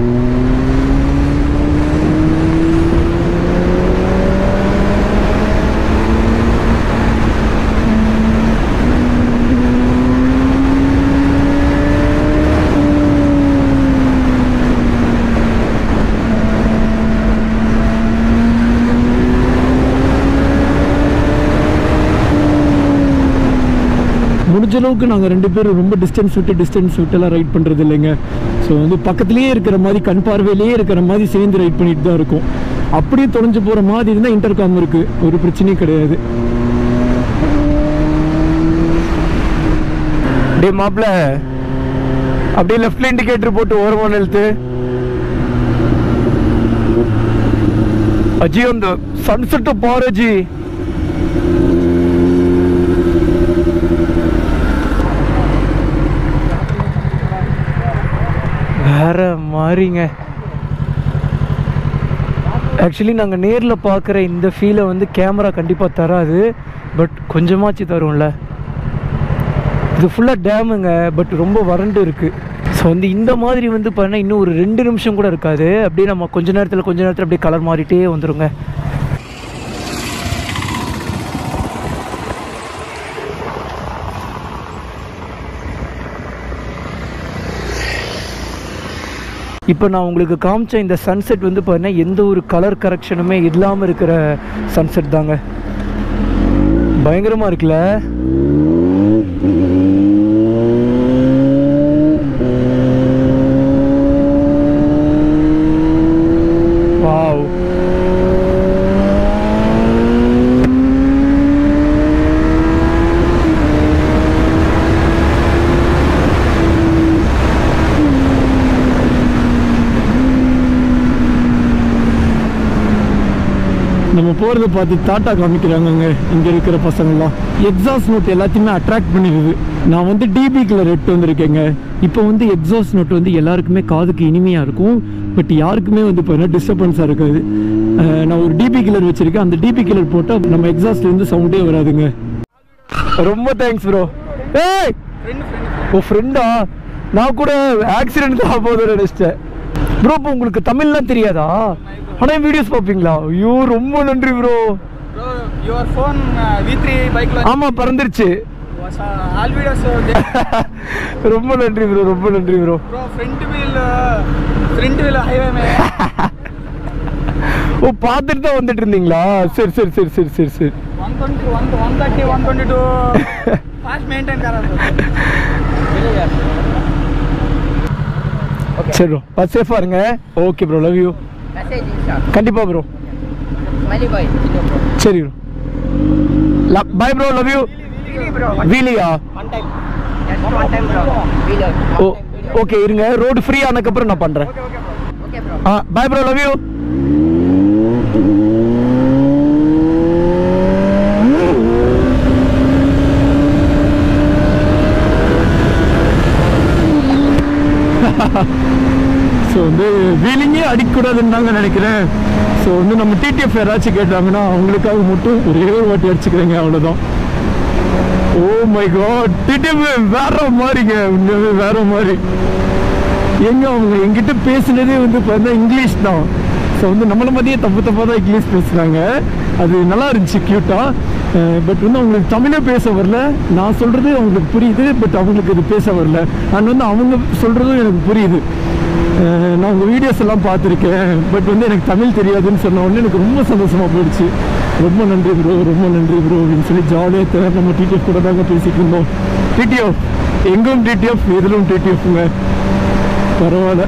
முடிஞ்ச அளவுக்கு நாங்கள் ரெண்டு பேரும் ரொம்ப டிஸ்டன்ஸ் விட்டு டிஸ்டன்ஸ் விட்டுலாம் ரைட் பண்ணுறது இல்லைங்க ஸோ வந்து பக்கத்துலேயே இருக்கிற மாதிரி கண் பார்வையிலேயே இருக்கிற மாதிரி சேர்ந்து ரைட் பண்ணிட்டு தான் இருக்கும் அப்படியே தொலைஞ்சு போகிற மாதிரி இருந்தால் இன்டர்காம் இருக்குது ஒரு பிரச்சனையும் கிடையாது டே மாப்பிள்ள அப்படியே லெஃப்ட்ல இண்டிகேட்டர் போட்டு ஓரமா நிறுத்து அஜி அந்த சன்செட்டை பாரு அஜி வேற மாதிரிங்க ஆக்சுவலி நாங்கள் நேரில் பார்க்குற இந்த ஃபீலை வந்து கேமரா கண்டிப்பாக தராது பட் கொஞ்சமாச்சு தரும்ல இது ஃபுல்லாக டேமுங்க பட் ரொம்ப வறண்டு இருக்குது ஸோ வந்து இந்த மாதிரி வந்து பார்த்தீங்கன்னா இன்னும் ஒரு ரெண்டு நிமிஷம் கூட இருக்காது அப்படியே நம்ம கொஞ்ச நேரத்தில் கொஞ்ச நேரத்தில் அப்படியே கலர் மாறிட்டே வந்துருங்க இப்போ நான் உங்களுக்கு காமிச்ச இந்த சன்செட் வந்து பார்த்தீங்கன்னா எந்த ஒரு கலர் கரெக்ஷனுமே இல்லாமல் இருக்கிற சன்செட் தாங்க பயங்கரமாக இருக்குல்ல வாவ் நம்ம போகிறத பார்த்து டாட்டா காமிக்கிறாங்கங்க இங்கே இருக்கிற பசங்கள்லாம் எக்ஸாஸ்ட் நோட் எல்லாத்தையுமே அட்ராக்ட் பண்ணிடுது நான் வந்து டிபி கலர் ரெட் வந்திருக்கேங்க இப்போ வந்து எக்ஸாஸ்ட் நோட் வந்து எல்லாருக்குமே காதுக்கு இனிமையாக இருக்கும் பட் யாருக்குமே வந்து இப்போ டிஸ்டர்பன்ஸாக இருக்காது அஹ் நான் ஒரு டிபி கலர் வச்சுருக்கேன் அந்த டிபி கலர் போட்டால் நம்ம எக்ஸாஸ்ட்லேருந்து சவுண்டே வராதுங்க ரொம்ப தேங்க்ஸ் ப்ரோ ஏய் ஓ ஃப்ரெண்டா நான் கூட ஆக்சிடென்ட் தான் போதும் நினைச்சிட்டேன் ப்ரோ இப்போ உங்களுக்கு தமிழ்லாம் தெரியாதா ஆனால் வீடியோஸ் பார்ப்பீங்களா ஐயோ ரொம்ப நன்றி bro Bro, your phone uh, V3 bike launch ஆமாம் பறந்துருச்சு was uh, all videos uh, there. ரொம்ப நன்றி ப்ரோ ரொம்ப நன்றி bro Bro, front wheel, uh, front wheel highway में ஓ பார்த்துட்டு தான் வந்துட்டு இருந்தீங்களா சரி சரி சரி சரி சரி சரி 120, 130, 122 fast maintain कर रहा था சரி ப்ரோ பஸ் சேஃபாக இருங்க okay bro love you Message Insta. கண்டிப்பாக bro Smiley boy. Senior bro. சரி bro bye bro love you Really bro. வீலியா One time. Just one time bro. Wheeler. ஓ One time wheeler. ஓகே இருங்க road free ஆனதுக்கப்புறம் நான் பண்ணுறேன் Okay bro. ஆ bye bro love you so வந்து வீலிங்கே அடிக்கக்கூடாதுன்னு தாங்க நினைக்கிறேன் ஸோ வந்து நம்ம டிடிஎஃப் யாராச்சும் கேட்டாங்கன்னா அவங்களுக்காக மட்டும் ஒரே ஒரு வாட்டி அடிச்சுக்கிறேங்க அவ்வளோதான் ஓ மை காட் டிடிஎஃப் வேற மாதிரிங்க உண்மையாவே வேற மாதிரி எங்க அவங்க எங்கிட்ட பேசுனதே வந்து பார்த்தா இங்கிலீஷ் தான் ஸோ வந்து நம்மள மாதிரியே தப்பு தப்பாக தான் இங்கிலீஷ் பேசுனாங்க அது நல்லா இருந்துச்சு க்யூட்டாக பட் வந்து அவங்களுக்கு தமிழே பேச வரல நான் சொல்கிறது அவங்களுக்கு புரியுது பட் அவங்களுக்கு இது பேச வரல அண்ட் வந்து அவங்க சொல்கிறதும் எனக்கு புரியுது அஹ் நான் உங்கள் வீடியோஸ் எல்லாம் பார்த்துருக்கேன் பட் வந்து எனக்கு தமிழ் தெரியாதுன்னு சொன்ன உடனே எனக்கு ரொம்ப சந்தோஷமாக போயிடுச்சு ரொம்ப நன்றி ப்ரோ ரொம்ப நன்றி ப்ரோ அப்படின்னு சொல்லி ஜாலியாக தேவை நம்ம டிடிஎஃப் கூட தாங்க பேசிட்டு இருந்தோம் டிடிஎஃப் எங்கும் டிடிஎஃப் எதிலும் டிடிஎஃப்ங்க பரவாயில்ல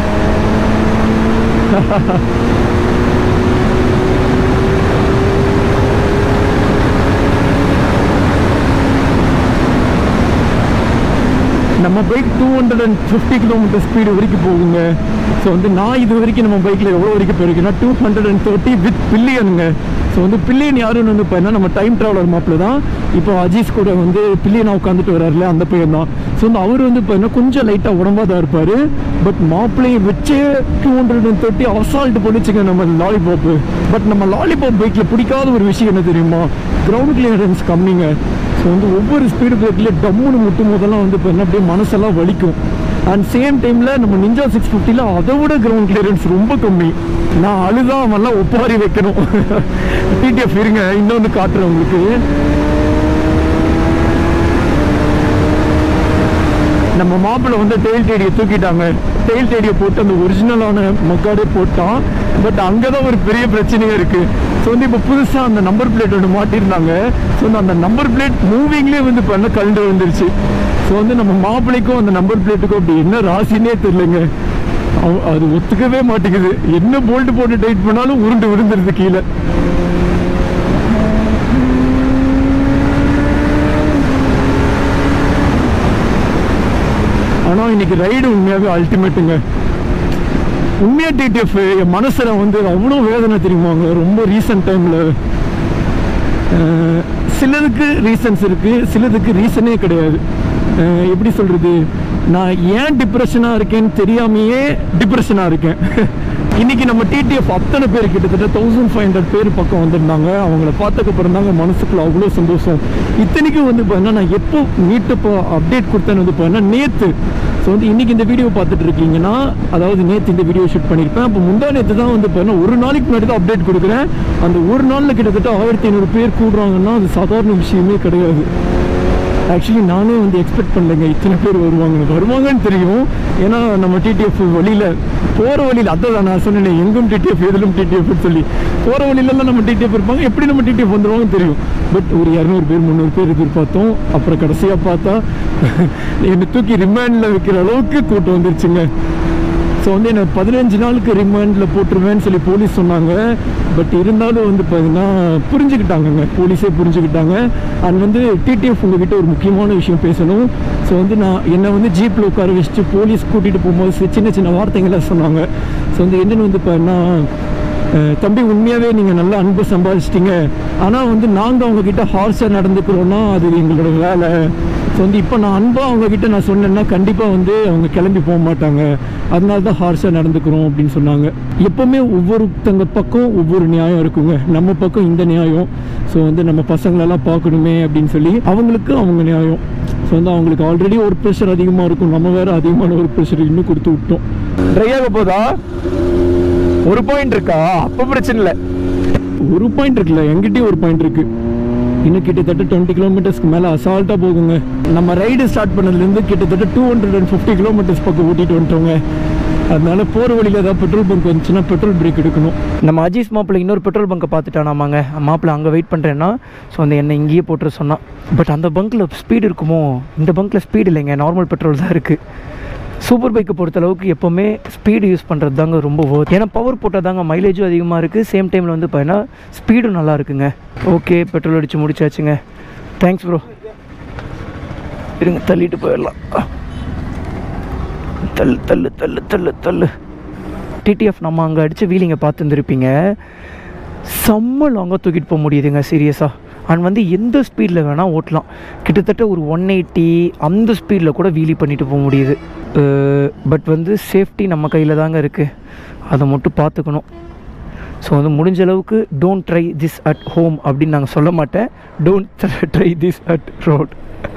நம்ம bike two hundred and fifty kilometre speed வரைக்கும் போகுங்க ஸோ வந்து நான் இது வரைக்கும் நம்ம பைக்கில் எவ்வளோ வரைக்கும் போயிருக்கேன்னா two hundred and thirty with பில்லியனுங்க ஸோ வந்து பில்லியன் யாருன்னு வந்து பார்த்தீங்கன்னா நம்ம டைம் ட்ராவலர் மாப்பிள்ள தான் இப்போ அஜீஸ் கூட வந்து பில்லியனாக உட்காந்துட்டு வர்றாருல அந்த பையன் தான் ஸோ வந்து அவர் வந்து பார்த்தீங்கன்னா கொஞ்சம் லைட்டாக உடம்பா தான் இருப்பார் பட் மாப்பிள்ளையை வச்சே two hundred and thirty assault பண்ணிச்சுங்க நம்ம லாலிபாப்பு பட் நம்ம லாலிபாப் பைக்கில் பிடிக்காத ஒரு விஷயம் என்ன தெரியுமா கிரவுண்ட் கிளியரன்ஸ் கம்மிங்க ஸோ வந்து ஒவ்வொரு ஸ்பீடு பிரேக்கில் டம்முன்னு முட்டும் போதெல்லாம் வந்து பார்த்தீங்கன்னா அப்படியே மனசெல்லாம் வலிக்கும் அண்ட் சேம் டைமில் நம்ம நிஞ்சா சிக்ஸ் ஃபிஃப்டியில் அதை விட கிரவுண்ட் கிளியரன்ஸ் ரொம்ப கம்மி நான் அழுதா அவன்லாம் ஒப்பாரி வைக்கணும் டிடிஎஃப் இருங்க இன்னொன்று காட்டுறேன் உங்களுக்கு நம்ம மாப்பிள்ளை வந்து டெயில் டேடியை தூக்கிட்டாங்க டெயில் டேடியை போட்டு அந்த ஒரிஜினலான மக்காடே போட்டான் பட் அங்கே தான் ஒரு பெரிய பிரச்சனையே இருக்குது ஸோ வந்து இப்போ புதுசாக அந்த நம்பர் பிளேட் ஒன்று மாட்டியிருந்தாங்க ஸோ அந்த நம்பர் பிளேட் மூவிங்லேயே வந்து பண்ண கலந்து வந்துருச்சு ஸோ வந்து நம்ம மாப்பிள்ளைக்கும் அந்த நம்பர் பிளேட்டுக்கும் அப்படி என்ன ராசினே தெரிலங்க அவ- அது ஒத்துக்கவே மாட்டேங்குது என்ன போல்ட் போட்டு டைட் பண்ணாலும் உருண்டு விழுந்துருது கீழே ஆனால் இன்னைக்கு ரைடு உண்மையாகவே அல்டிமேட்டுங்க உண்மையா டிடிஎஃப் என் மனசில் வந்து அவ்வளோ வேதனை தெரியுமாங்க ரொம்ப ரீசன்ட் டைமில் சிலதுக்கு ரீசன்ஸ் இருக்குது சிலதுக்கு ரீசனே கிடையாது அஹ் எப்படி சொல்கிறது நான் ஏன் டிப்ரெஷனாக இருக்கேன்னு தெரியாமையே டிப்ரெஷனாக இருக்கேன் இன்னைக்கு நம்ம டிடிஎஃப் அத்தனை பேர் கிட்டத்தட்ட தௌசண்ட் ஃபைவ் ஹண்ட்ரட் பேர் பக்கம் வந்திருந்தாங்க அவங்கள பார்த்ததுக்கப்புறம் தாங்க மனசுக்குள்ள அவ்வளோ சந்தோஷம் இத்தனைக்கும் வந்து பார்த்தீங்கன்னா நான் எப்போ மீட்டப்போ அப்டேட் கொடுத்தேன்னு வந்து பார்த்தீங்கன்னா நேற்று ஸோ வந்து இன்னைக்கு இந்த வீடியோ பார்த்துட்டு இருக்கீங்கன்னா அதாவது நேற்று இந்த வீடியோ ஷூட் பண்ணியிருப்பேன் அப்போ முந்தா நேற்று தான் வந்து பார்த்தீங்கன்னா ஒரு நாளைக்கு முன்னாடி தான் அப்டேட் கொடுக்குறேன் அந்த ஒரு நாளில் கிட்டத்தட்ட ஆயிரத்தி ஐநூறு பேர் கூடுறாங்கன்னா அது சாதாரண விஷயமே கிடையாது ஆக்சுவலி நானே வந்து எக்ஸ்பெக்ட் பண்ணலைங்க இத்தனை பேர் வருவாங்க வருவாங்கன்னு தெரியும் ஏன்னா நம்ம டிடிஎஃப் வழியில் போகிற வழியில் அதான் நான் சொன்னேன் எங்கும் டிடிஎஃப் எதிலும் டிடிஎஃப் சொல்லி போகிற வழியிலலாம் நம்ம டிடிஎஃப் இருப்பாங்க எப்படி நம்ம டிடிஎஃப் வந்துருவாங்கன்னு தெரியும் பட் ஒரு இரநூறு பேர் முந்நூறு பேர் எதிர்பார்த்தோம் அப்புறம் கடைசியாக பார்த்தா என்னை தூக்கி ரிமாண்டில் வைக்கிற அளவுக்கு கூட்டம் வந்துருச்சுங்க ஸோ வந்து என்னை பதினஞ்சு நாளுக்கு ரிமாண்டில் போட்டுருவேன்னு சொல்லி போலீஸ் சொன்னாங்க பட் இருந்தாலும் வந்து பார்த்தீங்கன்னா புரிஞ்சுக்கிட்டாங்கங்க போலீஸே புரிஞ்சுக்கிட்டாங்க அண்ட் வந்து டிடிஎஃப் உங்ககிட்ட ஒரு முக்கியமான விஷயம் பேசணும் ஸோ வந்து நான் என்னை வந்து ஜீப்பில் உட்கார வச்சுட்டு போலீஸ் கூட்டிகிட்டு போகும்போது சி- சின்ன சின்ன வார்த்தைங்களாம் சொன்னாங்க ஸோ வந்து என்னென்னு வந்து பார்த்தீங்கன்னா அஹ் தம்பி உண்மையாகவே நீங்கள் நல்லா அன்பு சம்பாதிச்சிட்டீங்க ஆனால் வந்து நாங்கள் அவங்கக்கிட்ட ஹார்ஸாக நடந்துக்கிறோன்னா அது எங்களோட வேலை ஸோ வந்து இப்போ நான் அன்பாக அவங்கக்கிட்ட நான் சொன்னேன்னா கண்டிப்பாக வந்து அவங்க கிளம்பி போக மாட்டாங்க அதனால தான் ஹார்ஸாக நடந்துக்கிறோம் அப்படின்னு சொன்னாங்க எப்போவுமே ஒவ்வொருத்தங்க பக்கம் ஒவ்வொரு நியாயம் இருக்குங்க நம்ம பக்கம் இந்த நியாயம் ஸோ வந்து நம்ம பசங்களெல்லாம் பார்க்கணுமே அப்படின்னு சொல்லி அவங்களுக்கு அவங்க நியாயம் ஸோ வந்து அவங்களுக்கு ஆல்ரெடி ஒரு ப்ரெஷர் அதிகமாக இருக்கும் நம்ம வேறு அதிகமான ஒரு ப்ரெஷர் இன்னும் கொடுத்து விட்டோம் ட்ரை ஆக போதா ஒரு பாயிண்ட் இருக்கா அப்ப பிரச்சனை இல்லை ஒரு பாயிண்ட் இருக்குல்ல எங்கிட்டயும் ஒரு பாயிண்ட் இருக்கு இன்னும் கிட்டத்தட்ட டுவெண்ட்டி கிலோமீட்டர்ஸ்க்கு மேலே அசால்ட்டாக போகுங்க நம்ம ரைடு ஸ்டார்ட் பண்ணதுலேருந்து கிட்டத்தட்ட two hundred and fifty kilometres பக்கம் ஓட்டிட்டு வந்துட்டோங்க அதனால போகிற வழியில் ஏதாவது பெட்ரோல் பங்க் வந்துச்சுன்னா பெட்ரோல் பிரேக் எடுக்கணும் நம்ம அஜீஸ் மாப்பிள்ளை இன்னொரு பெட்ரோல் பங்கை பார்த்துட்டானாமாங்க மாப்பிள்ளை அங்கே வெயிட் பண்ணுறேன்னா ஸோ அந்த என்னை இங்கேயே போட்டுற சொன்னான் பட் அந்த பங்க்கில் ஸ்பீடு இருக்குமோ இந்த பங்க்கில் ஸ்பீடு இல்லைங்க நார்மல் பெட்ரோல் தான் இருக்குது சூப்பர் பைக்கை பொறுத்தளவுக்கு எப்போவுமே ஸ்பீடு யூஸ் பண்ணுறது தாங்க ரொம்ப worth. ஏன்னா பவர் போட்டால் தாங்க மைலேஜும் அதிகமாக இருக்குது சேம் டைமில் வந்து பார்த்தீங்கன்னா ஸ்பீடும் நல்லா இருக்குங்க ஓகே பெட்ரோல் அடித்து முடிச்சாச்சுங்க தேங்க்ஸ் ப்ரோ இருங்க தள்ளிட்டு போயிடலாம் தள்ளு தள்ளு தள்ளு தள்ளு தள்ளு டிடிஎஃப் நம்ம அங்கே அடித்த வீலிங்க பார்த்துருந்துருப்பீங்க செம்ம லாங்காக தூக்கிட்டு போக முடியுதுங்க சீரியஸாக அண்ட் வந்து எந்த ஸ்பீடில் வேணால் ஓட்டலாம் கிட்டத்தட்ட ஒரு ஒன் எயிட்டி அந்த ஸ்பீடில் கூட வீலி பண்ணிட்டு போக முடியுது பட் வந்து சேஃப்டி நம்ம கையில் தாங்க இருக்குது அதை மட்டும் பார்த்துக்கணும் ஸோ வந்து முடிஞ்ச அளவுக்கு don't try this at home அப்படின்னு நாங்கள் சொல்ல மாட்டேன் don't try this at road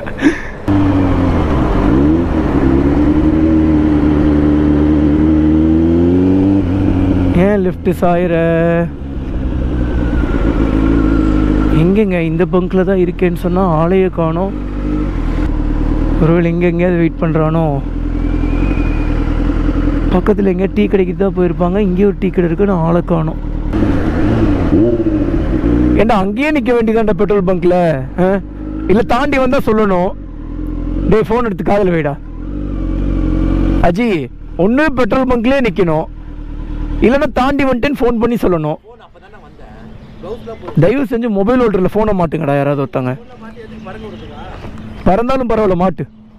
ஏன் லெஃப்ட் சாயிற எங்கெங்க இந்த பங்க்கில் தான் இருக்கேன்னு சொன்னால் ஆளையே காணோம் ஒருவேளை எங்கே எங்கேயாவது வெயிட் பண்ணுறானோ பக்கத்தில் எங்கேயா டீ கடைக்கு தான் போயிருப்பாங்க இங்கேயே ஒரு டீ கடை இருக்குன்னு ஆளை காணோம் ஏண்டா அங்கேயே நிற்க வேண்டியதான்டா பெட்ரோல் பங்க்கில் இல்லை தாண்டி வந்தால் சொல்லணும் டேய் ஃபோன் எடுத்து காதில் வைடா அஜி ஒன்று பெட்ரோல் பங்க்லேயே நிற்கணும் இல்லைன்னா தாண்டி வந்துட்டேன்னு ஃபோன் பண்ணி சொல்லணும் தயவு செஞ்சு மொபைல் ஹோல்டரில் ஃபோனை மாட்டுங்கடா யாராவது ஒருத்தங்க பறந்தாலும் பரவாயில்ல மாட்டு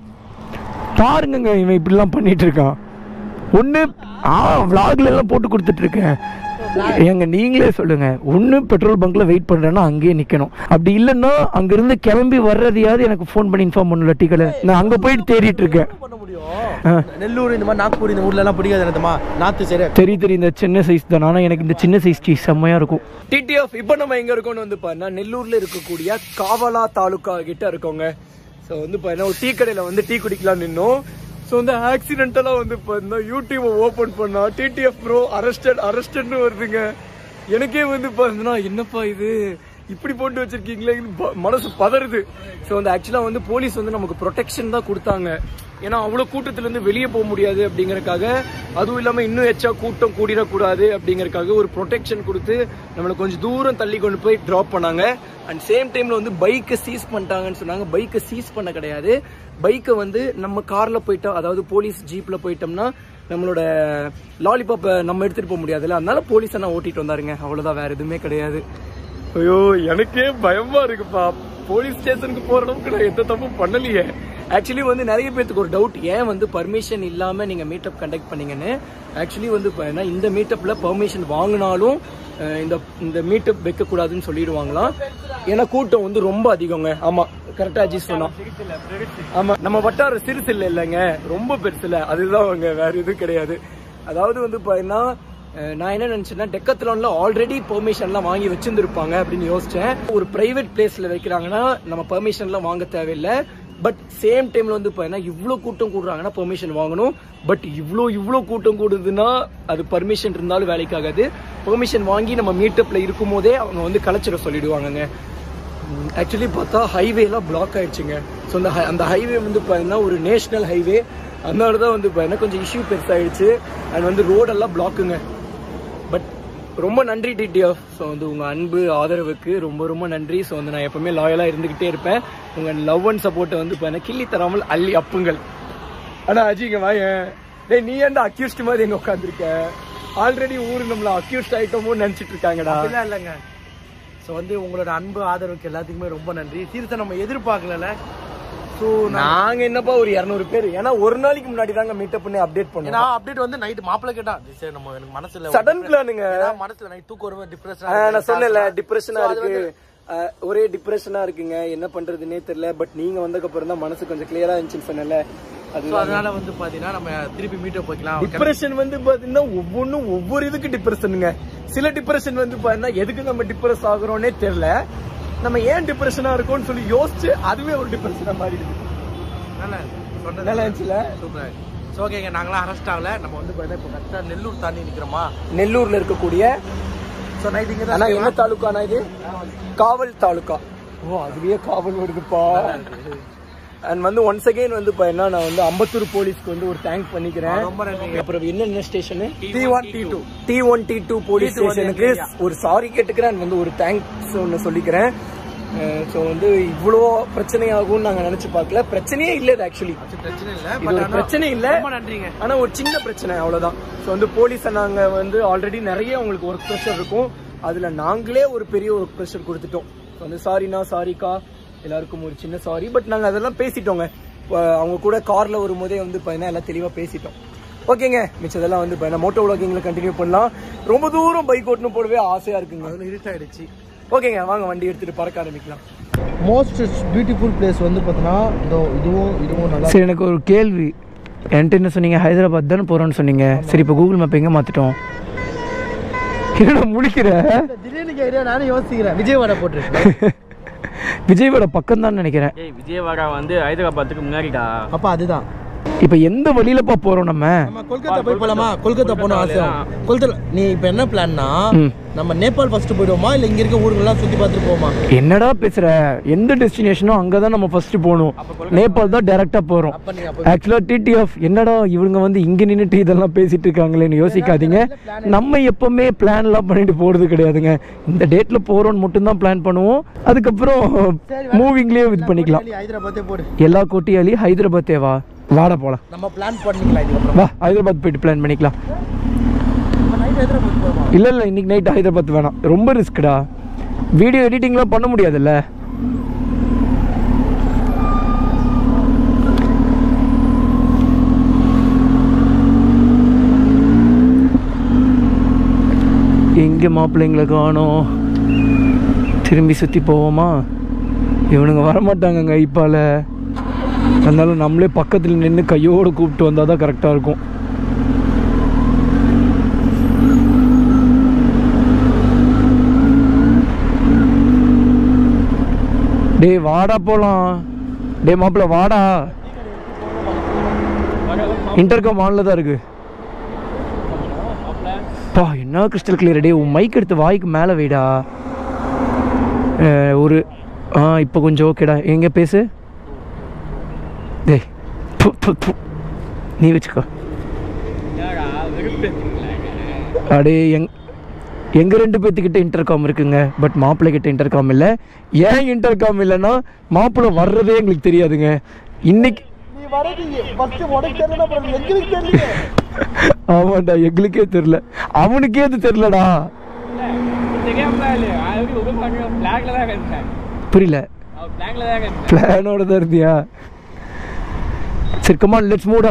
பாருங்கங்க இவன் இப்படிலாம் பண்ணிட்டு இருக்கான் ஒன்று ஆ vlogல எல்லாம் போட்டு கொடுத்துட்டு இருக்கேன் ஏங்க நீங்களே சொல்லுங்க ஒன்று பெட்ரோல் பங்க்ல வெயிட் பண்றேன்னா அங்கேயே நிக்கணும் அப்படி இல்லைன்னா அங்கிருந்து கிளம்பி வர்றதையாவது எனக்கு ஃபோன் பண்ணி இன்ஃபார்ம் பண்ணல டீக்கல நான் அங்க போயிட்டு தேடிட்டு இருக்கேன் பண்ண முடியும் ஆ. நெல்லூர் இந்த மாதிரி நாக்பூர் இந்த ஊர்ல எல்லாம் பிடிக்காது எனக்குமா நாத்து சரி தெரிய தெரியும் இந்த சின்ன சைஸ் தான் ஆனால் எனக்கு இந்த சின்ன சைஸ் டீ செம்மையா இருக்கும் டிடிஎஃப் இப்போ நம்ம எங்க இருக்கோம்னு வந்து பாருன்னா நெல்லூர்ல இருக்கக்கூடிய காவலா தாலுகா கிட்ட இருக்கோங்க ஸோ வந்து பாருன்னா ஒரு டீ கடையில வந்து டீ குடிக்கலாம் நின்னோம் ஸோ வந்து ஆக்சிடென்டெல்லாம் வந்து பாருன்னா யூடியூப் ஓபன் பண்ணா டிடிஎஃப் ப்ரோ அரஸ்டட் அரஸ்டட்னு வருதுங்க எனக்கே வந்து பாருன்னா என்னப்பா இது இப்படி போட்டு வச்சிருக்கீங்களே ப- மனசு பதறுது ஸோ வந்து ஆக்சுவலாக வந்து போலீஸ் வந்து நமக்கு ப்ரொடெக்ஷன் தான் கொடுத்தாங்க ஏன்னா அவ்வளோ கூட்டத்திலேருந்து வெளியே போக முடியாது அப்படிங்கறக்காக அதுவும் இல்லாமல் இன்னும் எச்சா கூட்டம் கூடிடக்கூடாது அப்படிங்கறக்காக ஒரு ப்ரொடெக்ஷன் கொடுத்து நம்மளை கொஞ்சம் தூரம் தள்ளி கொண்டு போய் ட்ராப் பண்ணாங்க அண்ட் சேம் டைமில் வந்து பைக்கை சீஸ் பண்ணிட்டாங்கன்னு சொன்னாங்க பைக்கை சீஸ் பண்ண கிடையாது பைக்கை வந்து நம்ம காரில் போயிட்டோம் அதாவது போலீஸ் ஜீப்பில் போயிட்டோம்னா நம்மளோட லாலிபாப்பை நம்ம எடுத்துகிட்டு போக முடியாதுல்ல அதனால போலீஸை நான் ஓட்டிட்டு வந்தாருங்க அவ்வளோதான் வேற எதுவுமே கிடையாது ஐயோ எனக்கே பயமா இருக்குப்பா போலீஸ் ஸ்டேஷனுக்கு போற அளவுக்கு நான் எந்த தப்பும் பண்ணலையே ஆக்சுவலி வந்து நிறைய பேத்துக்கு ஒரு டவுட் ஏன் வந்து பர்மிஷன் இல்லாம நீங்க மீட்டப் கண்டக்ட் பண்ணீங்கன்னு ஆக்சுவலி வந்து பாத்தீங்கன்னா இந்த மீட்டப்ல பர்மிஷன் வாங்கினாலும் அஹ், இந்த இந்த மீட்டப் வைக்க கூடாதுன்னு சொல்லிடுவாங்களாம் ஏன்னா கூட்டம் வந்து ரொம்ப அதிகங்க ஆமா கரெக்டா அஜிஸ் சொன்னா ஆமா நம்ம வட்டார சிறுசு இல்ல இல்லைங்க ரொம்ப பெருசு இல்ல அதுதான் அவங்க வேற எதுவும் கிடையாது அதாவது வந்து பாத்தீங்கன்னா அஹ் நான் என்ன நினைச்சேன்னா டெக்கத்லான்ல ஆல்ரெடி பெர்மிஷன்லாம் வாங்கி வச்சிருந்திருப்பாங்க அப்படின்னு யோசிச்சேன் ஒரு பிரைவேட் பிளேஸ்ல வைக்கிறாங்கன்னா நம்ம பெர்மிஷன்லாம் வாங்க தேவையில்லை பட் சேம் டைம்ல வந்து பாத்தீங்கன்னா இவ்வளோ கூட்டம் கூடுறாங்கன்னா பெர்மிஷன் வாங்கணும் பட் இவ்வளோ இவ்வளோ கூட்டம் கூடுதுன்னா அது பர்மிஷன் இருந்தாலும் வேலைக்கு ஆகாது பெர்மிஷன் வாங்கி நம்ம மீட்டப்ல இருக்கும் போதே அவங்க வந்து கலைச்சிட சொல்லிடுவாங்கங்க ஆக்சுவலி பார்த்தா ஹைவேலாம் பிளாக் ஆயிடுச்சுங்க ஸோ அந்த hi- அந்த ஹைவே வந்து பார்த்தீங்கன்னா ஒரு நேஷனல் ஹைவே அதனால தான் வந்து பார்த்தீங்கன்னா கொஞ்சம் இஷ்யூ பெருசாயிடுச்சு அண்ட் வந்து ரோடெல்லாம் பிளாக்குங்க பட் ரொம்ப நன்றி டிடிஎஃப் ஸோ வந்து உங்கள் அன்பு ஆதரவுக்கு ரொம்ப ரொம்ப நன்றி ஸோ வந்து நான் எப்பவுமே லாயலாக இருந்துக்கிட்டே இருப்பேன் உங்கள் லவ் அண்ட் சப்போர்ட்டை வந்து பார்த்தீங்கன்னா கிள்ளி தராமல் அள்ளி அப்புங்கள் ஆனால் அஜிங்க வாயேன் டேய் நீ ஏன்டா அக்யூஸ்ட் மாதிரி எங்க உட்காந்துருக்க ஆல்ரெடி ஊர் நம்மள அக்யூஸ்ட் ஆயிட்டோமோ நினைச்சிட்டு இருக்காங்கடா அப்படிலாம் இல்லைங்க ஸோ வந்து உங்களோட அன்பு ஆதரவுக்கு எல்லாத்துக்குமே ரொம்ப நன்றி சீரியஸாக நம்ம எதிர்பார்க்கல ஸோ நாங்க என்னப்பா ஒரு 200 பேர் ஏன்னா ஒரு நாளைக்கு முன்னாடி தாங்க மீட்டப் பண்ணி அப்டேட் ஏன்னா பண்ணோம் அப்டேட் வந்து நைட் மாப்பிள்ள கேட்டான் சரி நம்ம எனக்கு மனசுல சடன் பிளானுங்க ஏன்னா மனசுல நைட் தூக்கம் வருவேன் டிப்ரெஷன் நான் சொன்னேன்ல டிப்ரெஷனா இருக்கு அஹ், ஒரே டிப்ரெஷனா இருக்குங்க என்ன பண்றதுன்னே தெரியல பட் நீங்க வந்ததுக்கு அப்புறம் தான் மனசு கொஞ்சம் கிளியரா இருந்துச்சுன்னு சொன்னல அது ஸோ அதனால வந்து பாத்தீங்கன்னா நம்ம திருப்பி மீட்டப் போய்க்கலாம் டிப்ரெஷன் வந்து பாத்தீங்கன்னா ஒவ்வொன்றும் ஒவ்வொரு இதுக்கு டிப்ரெஷனுங்க சில டிப்ரெஷன் வந்து பாத்தீங்கன்னா எதுக்கு நம்ம டிப்ரெஸ் ஆகுறோம்னே தெரியல நம்ம ஏன் டிப்ரெஷனா இருக்கோம்னு சொல்லி யோசிச்சு அதுவே ஒரு டிப்ரெஷனா மாறிடுது நல்லா சொன்னது நல்லா இருந்துச்சுல சூப்பர் ஸோ ஓகேங்க நாங்களாம் அரெஸ்ட் ஆகல நம்ம வந்து பார்த்தீங்கன்னா இப்போ கரெக்டாக நெல்லூர் தாண்டி நிற்கிறோமா நெல்லூர்ல இருக்கக்கூடிய ஸோ நைட் இங்கே ஆனா தான் என்ன தாலுக்கானா இது காவல் தாலுக்கா ஓ அதுலயே காவல் வருதுப்பா அண்ட் வந்து ஒன்ஸ் அகைன் வந்து பாத்தீங்கன்னா நான் வந்து அம்பத்தூர் போலீஸ்க்கு வந்து ஒரு தேங்க் பண்ணிக்கிறேன் ரொம்ப நன்றி அப்புறம் என்னென்ன ஸ்டேஷனு T one T two T one T two police T2 வந்து ஸ்டேஷனுக்கு எங்க ஒரு சாரி கேட்டுக்கிறேன் and வந்து ஒரு தேங்க்ஸ் ஒன்று சொல்லிக்கிறேன் ஸோ வந்து இவ்வளோ பிரச்சனை ஆகும்னு நாங்கள் நினச்சி பார்க்கல பிரச்சனையே இல்லை இது ஆக்சுவலி பிரச்சனை இல்ல இது ஒரு பிரச்சனை இல்லை ரொம்ப நன்றிங்க ஆனா ஒரு சின்ன பிரச்சனை அவ்வளவுதான் ஸோ வந்து போலீஸை நாங்க வந்து ஆல்ரெடி நிறைய உங்களுக்கு ஒர்க் ப்ரெஷர் இருக்கும் அதுல நாங்களே ஒரு பெரிய ஒர்க் ப்ரெஷர் கொடுத்துட்டோம் So வந்து சாரிண்ணா சாரிக்கா எல்லாருக்கும் ஒரு சின்ன சாரி பட் நாங்க அதெல்லாம் பேசிட்டோங்க இப்போ அவங்க கூட கார்ல வரும்போதே வந்து பார்த்தீங்கன்னா எல்லாம் தெளிவா பேசிட்டோம் ஓகேங்க மிச்சதெல்லாம் வந்து பார்த்தீங்கன்னா மோட்டோ விளாகிங்ல கண்டினியூ பண்ணலாம் ரொம்ப தூரம் பைக் ஓட்டணும் போடவே ஆசையா இருக்குங்க அதுல இருட்டாயிடுச்சு ஓகேங்க வாங்க வண்டி எடுத்துட்டு பறக்க ஆரம்பிக்கலாம் மோஸ்ட் பியூட்டிஃபுல் பிளேஸ் வந்து பார்த்தீங்கன்னா இதோ இதுவும் இதுவும் நல்லா சரி எனக்கு ஒரு கேள்வி என்கிட்ட என்ன சொன்னீங்க ஹைதராபாத் தானே போகிறோன்னு சொன்னீங்க சரி இப்போ கூகுள் மேப் எங்கே மாற்றிட்டோம் என்னடா முழிக்கிற திடீர்னு கேட்குறியா நானும் யோசிக்கிறேன் விஜயவாடா போட்டுருக்கேன் விஜயோட பக்கம் தான் நினைக்கிறேன் ஏய் விஜயவாடா வந்து ஹைதராபாத்துக்கு முன்னாடிடா அப்போ அதுதான் இப்போ எந்த வழியிலப்பா போகிறோம் நம்ம நம்ம கொல்கத்தா போய் போலாமா கொல்கத்தா போன ஆசை கொல்கத்தா நீ இப்போ என்ன பிளான்னா ம். நம்ம நேபாள் ஃபர்ஸ்ட் போயிடுவோமா இல்லை இங்க இருக்க ஊருங்கெல்லாம் சுத்தி பார்த்துட்டு போவோமா என்னடா பேசுற எந்த டெஸ்டினேஷனோ அங்கே தான் நம்ம ஃபர்ஸ்ட் போகணும் நேபாள் தான் டேரெக்டாக போகிறோம் அப்ப நீங்க அப்ப ஆக்சுவலாக டிடிஎஃப் என்னடா இவங்க வந்து இங்கே நின்றுட்டு இதெல்லாம் பேசிட்டு இருக்காங்களேன்னு யோசிக்காதீங்க நம்ம எப்பவுமே பிளான்லாம் பண்ணிட்டு போகிறது கிடையாதுங்க இந்த டேட்டில் போகிறோன்னு மட்டும்தான் பிளான் பண்ணுவோம் அதுக்கப்புறம் மூவிங்லேயே இது பண்ணிக்கலாம் சரி, ஹைதராபாத்தே போடு எல்லா கோட்டியாலையும் ஹைதராபாத்தே வா வாட போகலாம் நம்ம பிளான் பண்ணிக்கலாம் இதுக்கப்புறம் வா ஹைதராபாத் போயிட்டு பிளான் பண்ணிக்கலாம் நம்ம நைட் ஹைதராபாத் போவோமா இல்லை இல்லை இன்னைக்கு நைட் ஹைதராபாத் வேணாம் ரொம்ப ரிஸ்க்டா வீடியோ எடிட்டிங்லாம் பண்ண முடியாதுல்ல எங்கே மாப்பிள்ளைங்களை காணோம் திரும்பி சுற்றி போவோமா இவனுங்க வரமாட்டாங்கங்க இப்பால அதனால நம்மளே பக்கத்தில் நின்று கையோடு கூப்பிட்டு வந்தால் தான் கரெக்டாக இருக்கும் டேய் வாடா போலாம் டேய் மாப்பிள்ள வாடா இன்டர்காம் ஆன்ல தான் இருக்கு பா என்ன கிறிஸ்டல் கிளியர் டே உன் மைக் எடுத்து வாய்க்கு மேலே வைடா அஹ், ஒரு ஆ இப்போ கொஞ்சம் ஓகேடா எங்கே பேசு டேய் ப்பு, ப்பு, ப்பு. நீ வச்சுக்கோ அடே எங் எங்கள் ரெண்டு பேர்த்துக்கிட்ட இன்டர்காம் இருக்குங்க பட் மாப்பிள்ளை கிட்ட இன்டர்காம் இல்லை ஏன் இன்டர்காம் இல்லைன்னா மாப்பிள்ளை வர்றதே எங்களுக்கு தெரியாதுங்க இன்னைக்கு நீ வரது ஃபர்ஸ்ட் உனக்கு தெரியல அப்புறம் எங்களுக்கு தெரியல ஆமாண்டா எங்களுக்கே தெரில அவனுக்கே அது தெரிலடா புரியல பிளானோட தான் இருந்தியா சரி கமான் லெட்ஸ் மூடா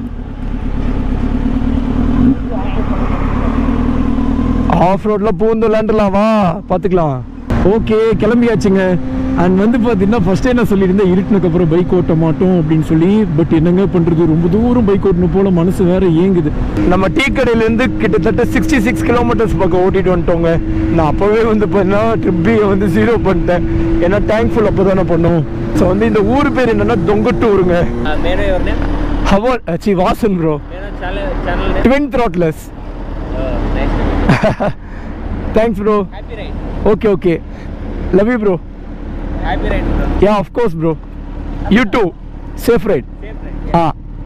ஆஃப் ரோட்ல பூந்து விளாண்டுலாம் வா பார்த்துக்கலாம் ஓகே கிளம்பியாச்சுங்க அண்ட் வந்து பார்த்தீங்கன்னா ஃபர்ஸ்ட் என்ன சொல்லியிருந்தேன் இருட்டினக்கு அப்புறம் பைக் ஓட்ட மாட்டோம் அப்படின்னு சொல்லி பட் என்னங்க பண்ணுறது ரொம்ப தூரம் பைக் ஓட்டணும் போல மனசு வேற ஏங்குது நம்ம டீ கடையிலேருந்து கிட்டத்தட்ட சிக்ஸ்டி சிக்ஸ் கிலோமீட்டர்ஸ் பக்கம் ஓட்டிட்டு வந்துட்டோங்க நான் அப்போவே வந்து பார்த்தீங்கன்னா ட்ரிப்பியை வந்து ஜீரோ பண்ணிட்டேன் ஏன்னா தேங்க்ஃபுல் அப்போ தானே பண்ணோம் ஸோ வந்து இந்த ஊர் பேர் என்னன்னா தொங்கட்டூருங்க மேரே யுவர் நேம் ஹவோ சி வாசன் ப்ரோ மேரா channel channel name Twin Throttlers nice thanks bro happy ride okay okay love you bro happy ride bro ya of course bro you too safe ride ஆ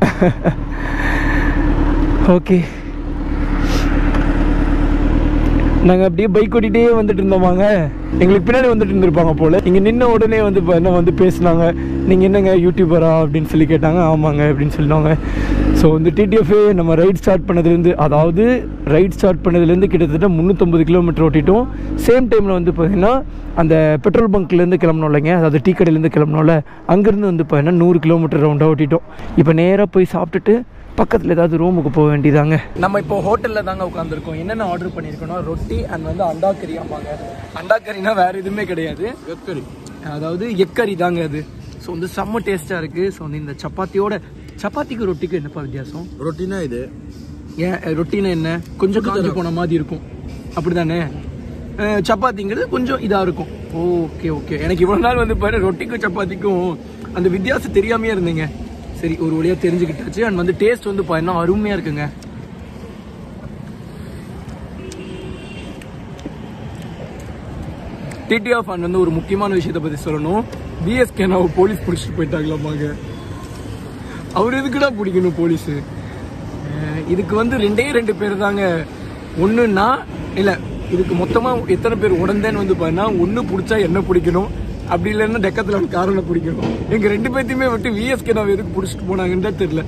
ஓகே நாங்கள் அப்படியே பைக் ஓட்டிகிட்டே வந்துட்டு இருந்தோமாங்க எங்களுக்கு பின்னாடி வந்துட்டு இருந்திருப்பாங்க போல் இங்கே நின்ன உடனே வந்து இப்போ என்ன வந்து பேசினாங்க நீங்கள் என்னங்க யூடியூபரா அப்படின்னு சொல்லி கேட்டாங்க ஆமாங்க அப்படின்னு சொல்லிட்டாங்க ஸோ வந்து டிடிஎஃப்ஏ நம்ம ரைட் ஸ்டார்ட் பண்ணதுலேருந்து அதாவது ரைட் ஸ்டார்ட் பண்ணதுலேருந்து கிட்டத்தட்ட முந்நூற்றம்பது கிலோமீட்டர் ஓட்டிட்டோம் சேம் டைமில் வந்து பார்த்தீங்கன்னா அந்த பெட்ரோல் பங்க்லேருந்து கிளம்பணும் இல்லைங்க அதாவது டீ கடையிலேருந்து கிளம்பணும்ல அங்கேருந்து வந்து பார்த்தீங்கன்னா நூறு கிலோமீட்டர் ரவுண்டாக ஓட்டிட்டோம் இப்போ நேராக போய் சாப்பிட்டுட்டு பக்கத்தில் ஏதாவது ரூமுக்கு போக வேண்டியதாங்க நம்ம இப்போ ஹோட்டல்ல தாங்க உட்காந்துருக்கோம் என்னென்ன ஆர்டர் பண்ணியிருக்கோம்னா ரொட்டி அண்ட் வந்து அண்டா கறி ஆமாங்க அண்டா கறினா வேற எதுவுமே கிடையாது எக்கறி அதாவது எக்கறி தாங்க அது ஸோ வந்து செம்ம டேஸ்டா இருக்கு ஸோ வந்து இந்த சப்பாத்தியோட சப்பாத்திக்கு ரொட்டிக்கு என்னப்பா வித்தியாசம் ரொட்டினா இது ஏன் அஹ், ரொட்டினா என்ன கொஞ்சம் காஞ்சி போன மாதிரி இருக்கும் அப்படிதானே அஹ், சப்பாத்திங்கிறது கொஞ்சம் இதா இருக்கும் ஓகே ஓகே எனக்கு இவ்வளவு நாள் வந்து பாரு ரொட்டிக்கும் சப்பாத்திக்கும் அந்த வித்தியாசம் தெரியாமையே இருந்தீங்க சரி ஒரு வழியா தெரிஞ்சுக்கிட்டாச்சு அண்ட் வந்து டேஸ்ட் வந்து பாருன்னா அருமையா இருக்குங்க டிடிஆர் ஃபண்ட் வந்து ஒரு முக்கியமான விஷயத்தை பத்தி சொல்லணும் பிஎஸ்கே நான் போலீஸ் பிடிச்சிட்டு போயிட்டாங்களாமாங்க அவர் எதுக்குடா பிடிக்கணும் போலீஸு அஹ் இதுக்கு வந்து ரெண்டே ரெண்டு பேர் தாங்க ஒன்றுன்னா இல்லை இதுக்கு மொத்தமாக எத்தனை பேர் உடந்தேன்னு வந்து பார்த்தீங்கன்னா ஒன்று பிடிச்சா என்ன பிடிக்கணும் அப்படி இல்லைன்னா டெக்கத்துல காரணம் பிடிக்கும் எங்க ரெண்டு பேர்த்தையுமே விட்டு விஎஸ்கே நான் எதுக்கு பிடிச்சிட்டு போனாங்கன்னு தான் தெரியல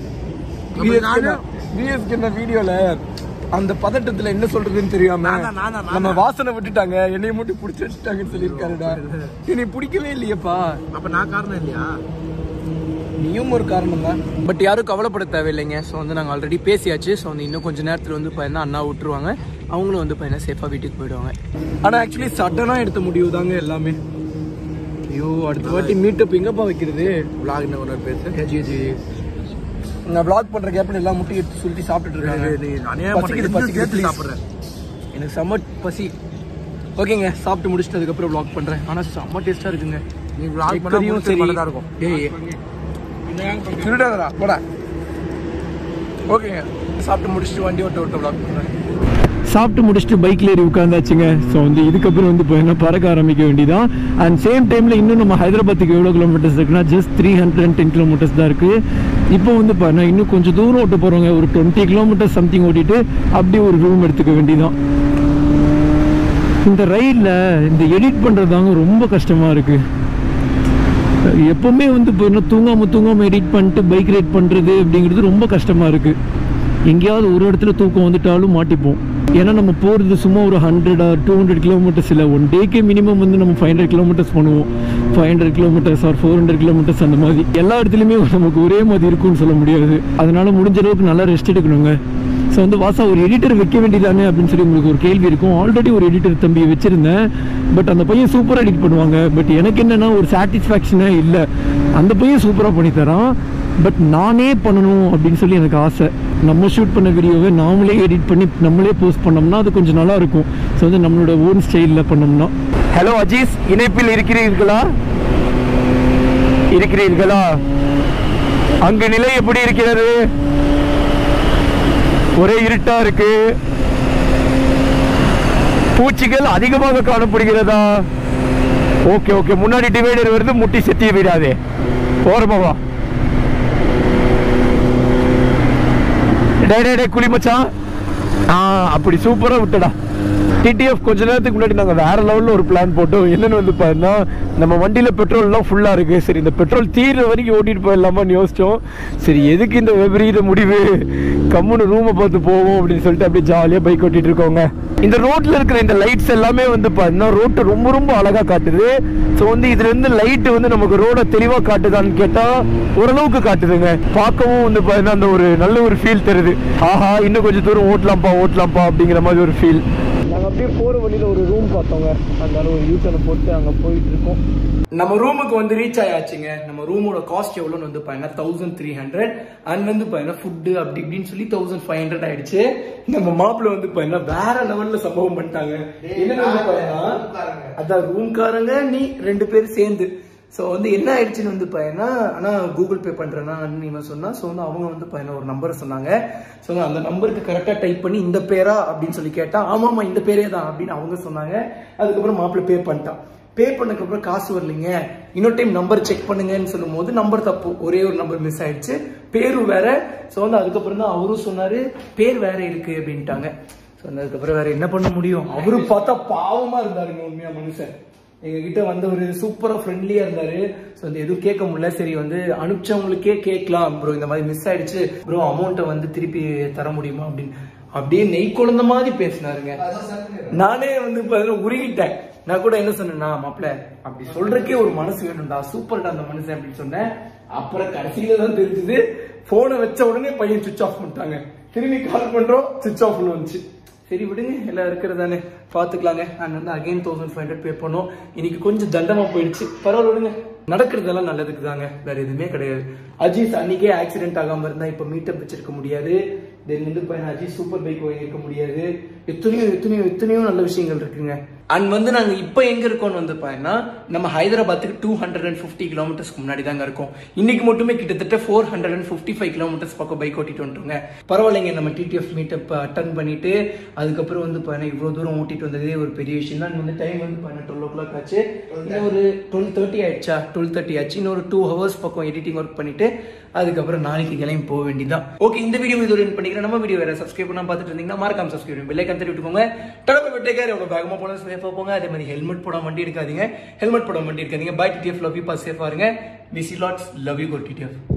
விஎஸ்கே நான் வீடியோல அந்த பதட்டத்துல என்ன சொல்றதுன்னு தெரியாம நம்ம வாசனை விட்டுட்டாங்க என்னைய மட்டும் பிடிச்சி வச்சுட்டாங்கன்னு சொல்லியிருக்காருடா என்னை பிடிக்கவே இல்லையேப்பா அப்ப நான் காரணம் இல்லையா நீயும் ஒரு காரணம் தான் பட் யாரும் கவலைப்பட தேவையில்லைங்க ஸோ வந்து நாங்கள் ஆல்ரெடி பேசியாச்சு ஸோ வந்து இன்னும் கொஞ்ச நேரத்தில் வந்து பையனா அண்ணா விட்டுருவாங்க அவங்களும் வந்து பையனா சேஃபாக வீட்டுக்கு போயிடுவாங்க ஆனால் ஆக்சுவலி சடனாக எடுத்த முடிவு தாங்க எல்லாமே ஐயோ அடுத்த வாட்டி மீட்டப் எங்கப்பா வைக்கிறது விளாக் என்ன ஒரு பேசு ஜி ஜி நான் vlog பண்ற கேப்ல எல்லாம் முட்டி எடுத்து சுருட்டி சாப்பிட்டுட்டு நீ இருக்காங்க அநியாயம் பசிக்குது, பண்ற. பசிக்குது, சேர்த்து please. சாப்பிடுறேன். எனக்கு செம்ம பசி ஓகேங்க சாப்பிட்டு முடிச்சிட்டு அதுக்கப்புறம் vlog பண்றேன் ஆனா செம்ம டேஸ்டா இருக்குங்க நீ vlog பண்ணா எக்கரியும் முடிச்சது சரி நல்லதா இருக்கும். ஏய் திருடாதடா போடா ஓகேங்க சாப்பிட்டு முடிச்சிட்டு வண்டி ஓட்ட ஓட்ட vlog பண்றேன் சாப்பிட்டு முடிச்சுட்டு பைக்ல ஏறி உட்காந்தாச்சுங்க ஸோ வந்து இதுக்கப்புறம் வந்து இப்போ என்ன பறக்க ஆரம்பிக்க வேண்டியதான் அண்ட் சேம் டைம்ல இன்னும் நம்ம ஹைதராபாத்துக்கு எவ்வளோ கிலோமீட்டர்ஸ் இருக்குன்னா just three hundred and ten kilometres தான் இருக்கு இப்போ வந்து பாருங்க இன்னும் கொஞ்சம் தூரம் ஓட்ட போறோங்க ஒரு டுவெண்ட்டி கிலோமீட்டர் சம்திங் ஓட்டிட்டு அப்படியே ஒரு ரூம் எடுத்துக்க வேண்டியதான் இந்த ரயிலில் இந்த எடிட் பண்ணுறதாங்க ரொம்ப கஷ்டமாக இருக்குது எப்பவுமே வந்து இப்போ இன்னும் தூங்காம தூங்காம எடிட் பண்ணிட்டு பைக் ரைட் பண்ணுறது அப்படிங்கிறது ரொம்ப கஷ்டமாக இருக்குது எங்கேயாவது ஒரு இடத்துல தூக்கம் வந்துட்டாலும் மாட்டிப்போம் ஏன்னா நம்ம போகிறது சும்மா ஒரு hundred or two hundred kilometres இல்லை ஒன் டேக்கே மினிமம் வந்து நம்ம ஃபைவ் ஹண்ட்ரட் கிலோமீட்டர்ஸ் பண்ணுவோம் five hundred kilometres or four hundred kilometres அந்த மாதிரி எல்லா இடத்துலையுமே நமக்கு ஒரே மாதிரி இருக்கும்னு சொல்ல முடியாது அதனால முடிஞ்ச அளவுக்கு நல்லா ரெஸ்ட் எடுக்கணுங்க ஸோ வந்து வாசா ஒரு எடிட்டர் வைக்க வேண்டியதானே அப்படின்னு சொல்லி உங்களுக்கு ஒரு கேள்வி இருக்கும் ஆல்ரெடி ஒரு எடிட்டர் தம்பி வச்சிருந்தேன் பட் அந்த பையன் சூப்பராக எடிட் பண்ணுவாங்க பட் எனக்கு என்னன்னா ஒரு சாட்டிஸ்ஃபேக்ஷனே இல்லை அந்த பையன் சூப்பராக பண்ணி தரான் பட் நானே பண்ணணும் அப்படின்னு சொல்லி எனக்கு ஆசை நம்ம ஷூட் பண்ண வீடியோவை நாமளே எடிட் பண்ணி நம்மளே போஸ்ட் பண்ணோம்னா அது கொஞ்சம் நல்லா இருக்கும் ஸோ வந்து நம்மளோட ஓன் ஸ்டைலில் பண்ணோம்னா ஹலோ அஜீஸ் இணைப்பில் இருக்கிறீர்களா இருக்கிறீர்களா அங்கு நிலை எப்படி இருக்கிறது ஒரே இருட்டா இருக்கு பூச்சிகள் அதிகமாக காணப்படுகிறதா ஓகே ஓகே முன்னாடி டிவைடர் வருது முட்டி செத்திய விடாதே ஓரமா வா டே டே டே குழி மச்சான் ஆ அப்படி சூப்பரா விட்டடா டிடிஎஃப் கொஞ்ச நேரத்துக்கு முன்னாடி நாங்கள் வேற லெவலில் ஒரு பிளான் போட்டோம் என்னன்னு வந்து பார்த்தீங்கன்னா நம்ம வண்டியில் பெட்ரோல்லாம் ஃபுல்லாக இருக்கு சரி இந்த பெட்ரோல் தீர்ற வரைக்கும் ஓட்டிட்டு போயிடலாமான்னு யோசிச்சோம் சரி எதுக்கு இந்த விபரீத முடிவு கம்முன்னு ரூமை பார்த்து போவோம் அப்படின்னு சொல்லிட்டு அப்படியே ஜாலியாக பைக் ஓட்டிட்டு இருக்கோங்க இந்த ரோட்ல இருக்கிற இந்த லைட்ஸ் எல்லாமே வந்து பார்த்தீங்கன்னா ரோட்டை ரொம்ப ரொம்ப அழகா காட்டுது ஸோ வந்து இதுல இருந்து லைட் வந்து நமக்கு ரோட தெளிவா காட்டுதான்னு கேட்டா ஓரளவுக்கு காட்டுதுங்க பார்க்கவும் வந்து பார்த்தீங்கன்னா அந்த ஒரு நல்ல ஒரு ஃபீல் தருது ஆஹா இன்னும் கொஞ்சம் தூரம் ஓட்டலாம்ப்பா ஓட்டலாம்ப்பா அப்படிங்கிற மாதிரி ஒரு ஃபீல் நாங்கள் அப்படியே போகிற வழியில் ஒரு ரூம் பார்த்தோங்க அதனால ஒரு யூட்டனை போட்டு அங்கே போயிட்டு இருக்கோம் நம்ம ரூமுக்கு வந்து ரீச் ஆயாச்சுங்க நம்ம ரூமோட காஸ்ட் எவ்வளோன்னு வந்து பாத்தீங்கன்னா தௌசண்ட் த்ரீ ஹண்ட்ரட் அண்ட் வந்து பாத்தீங்கன்னா ஃபுட்டு அப்படி இப்படின்னு சொல்லி தௌசண்ட் ஃபைவ் ஹண்ட்ரட் ஆயிடுச்சு நம்ம மாப்பிள்ள வந்து பாத்தீங்கன்னா வேற லெவல்ல சம்பவம் பண்ணிட்டாங்க என்னன்னு வந்து பாத்தீங்கன்னா அதான் ரூம்காரங்க நீ ரெண்டு பேரும் சேர்ந்து ஸோ வந்து என்ன ஆயிடுச்சுன்னு வந்து பையனா ஆனால் கூகுள் பே பண்ணுறேன்னா இவன் சொன்னா ஸோ வந்து அவங்க வந்து பையனா ஒரு நம்பரை சொன்னாங்க ஸோ அந்த நம்பருக்கு கரெக்டாக டைப் பண்ணி இந்த பேரா அப்படின்னு சொல்லி கேட்டா ஆமாம்மா இந்த பேரே தான் அப்படின்னு அவங்க சொன்னாங்க அதுக்கப்புறம் மாப்பிள்ளை பே பண்ணிட்டான் பே பண்ணக்கப்புறம் காசு வரலைங்க இன்னொரு டைம் நம்பர் செக் பண்ணுங்கன்னு சொல்லும் போது நம்பர் தப்பு ஒரே ஒரு நம்பர் மிஸ் ஆயிடுச்சு பேரும் வேற ஸோ வந்து அதுக்கப்புறம் தான் அவரும் சொன்னாரு பேர் வேற இருக்கு அப்படின்ட்டாங்க சொன்னதுக்கப்புறம் வேற என்ன பண்ண முடியும் அவரும் பார்த்தா பாவமா இருந்தாருங்க உண்மையா மனுஷன் எங்க கிட்ட வந்து ஒரு சூப்பரா ஃப்ரெண்ட்லியா இருந்தாரு ஸோ வந்து எதுவும் கேட்க முடியல சரி வந்து அனுப்பிச்சவங்களுக்கே கேட்கலாம் ப்ரோ இந்த மாதிரி மிஸ் ஆயிடுச்சு ப்ரோ அமௌண்ட்டை வந்து திருப்பி தர முடியுமா அப்படின்னு அப்படியே நெய் குழந்த மாதிரி பேசினாருங்க நானே வந்து பாத்தீங்கன்னா உருகிட்டேன் நான் கூட என்ன சொன்னேன்னா மாப்பிள அப்படி சொல்றதுக்கே ஒரு மனசு வேணும்டா சூப்பர்டா அந்த மனுஷன் அப்படின்னு சொன்னேன் அப்புறம் கடைசியில தான் தெரிஞ்சது போனை வச்ச உடனே பையன் சுவிச் ஆஃப் பண்ணிட்டாங்க திரும்பி கால் பண்றோம் சுவிச் ஆஃப் வந்துச்சு சரி விடுங்க எல்லாம் இருக்கிறதானே பாத்துக்கலாங்க நான் வந்து again thousand five hundred pay பண்ணோம் இன்னைக்கு கொஞ்சம் தண்டமா போயிடுச்சு பரவாயில்ல விடுங்க நடக்கிறதெல்லாம் நல்லதுக்கு தாங்க வேற எதுவுமே கிடையாது அஜீஸ் அன்னைக்கே ஆக்சிடென்ட் ஆகாம இருந்தா இப்ப மீட்டப் வச்சிருக்க முடியாது தென் வந்து பையன் அஜீஸ் சூப்பர் பைக் வாங்கியிருக்க முடியாது எத்தனையோ எத்தனையோ எத்தனையோ நல்ல விஷயங்கள் இருக்குங்க அண்ட் வந்து நாங்க இப்ப எங்க இருக்கோம்னு வந்து பாத்தீங்கன்னா நம்ம ஹைதராபாத்துக்கு டூ ஹண்ட்ரட் அண்ட் ஃபிஃப்டி கிலோமீட்டர்ஸ்க்கு முன்னாடி தாங்க இருக்கோம் இன்னைக்கு மட்டுமே கிட்டத்தட்ட four hundred and fifty five kilometres பக்கம் பைக் ஓட்டிட்டு வந்துருங்க பரவாயில்லைங்க நம்ம டிடிஎஃப் மீட்டப் அட்டன் பண்ணிட்டு அதுக்கப்புறம் வந்து பாத்தீங்கன்னா இவ்வளவு தூரம் ஓட்டிட்டு வந்ததே ஒரு பெரிய விஷயம் தான் வந்து டைம் வந்து பாத்தீங்கன்னா டுவெல் ஓ கிளாக் ஆச்சு இன்னும் ஒரு டுவெல் தேர்ட்டி ஆயிடுச்சா டுவெல் தேர்ட்டி ஆச்சு இன்னொரு டூ ஹவர்ஸ் பக்கம் எடிட்டிங் ஒர்க் பண்ணிட்டு அதுக்கப்புறம் நாளைக்கு கிளம்பி போக வேண்டியதான் ஓகே இந்த வீடியோ இது ஒரு பண்ணிக்கிறேன் நம்ம வீடியோ வேற சப்ஸ்கிரைப் பண்ணாம பார்த்துட்டு இருந்தீங்கன்னா மறக்காம சப்ஸ்கிரைப் பெல்லை கந்தரி விட்டுக்கோங்க டடப்பை விட்டுக்காரு எவ்வளோ வேகமாக போன சேஃபாக போங்க அதே மாதிரி ஹெல்மெட் போடாம வண்டி எடுக்காதீங்க ஹெல்மெட் போடாம வண்டி எடுக்காதீங்க bye TTF love you boss சேஃபாக இருங்க விசி லாட்ஸ் லவ் யூ கோ டிடிஎஃப்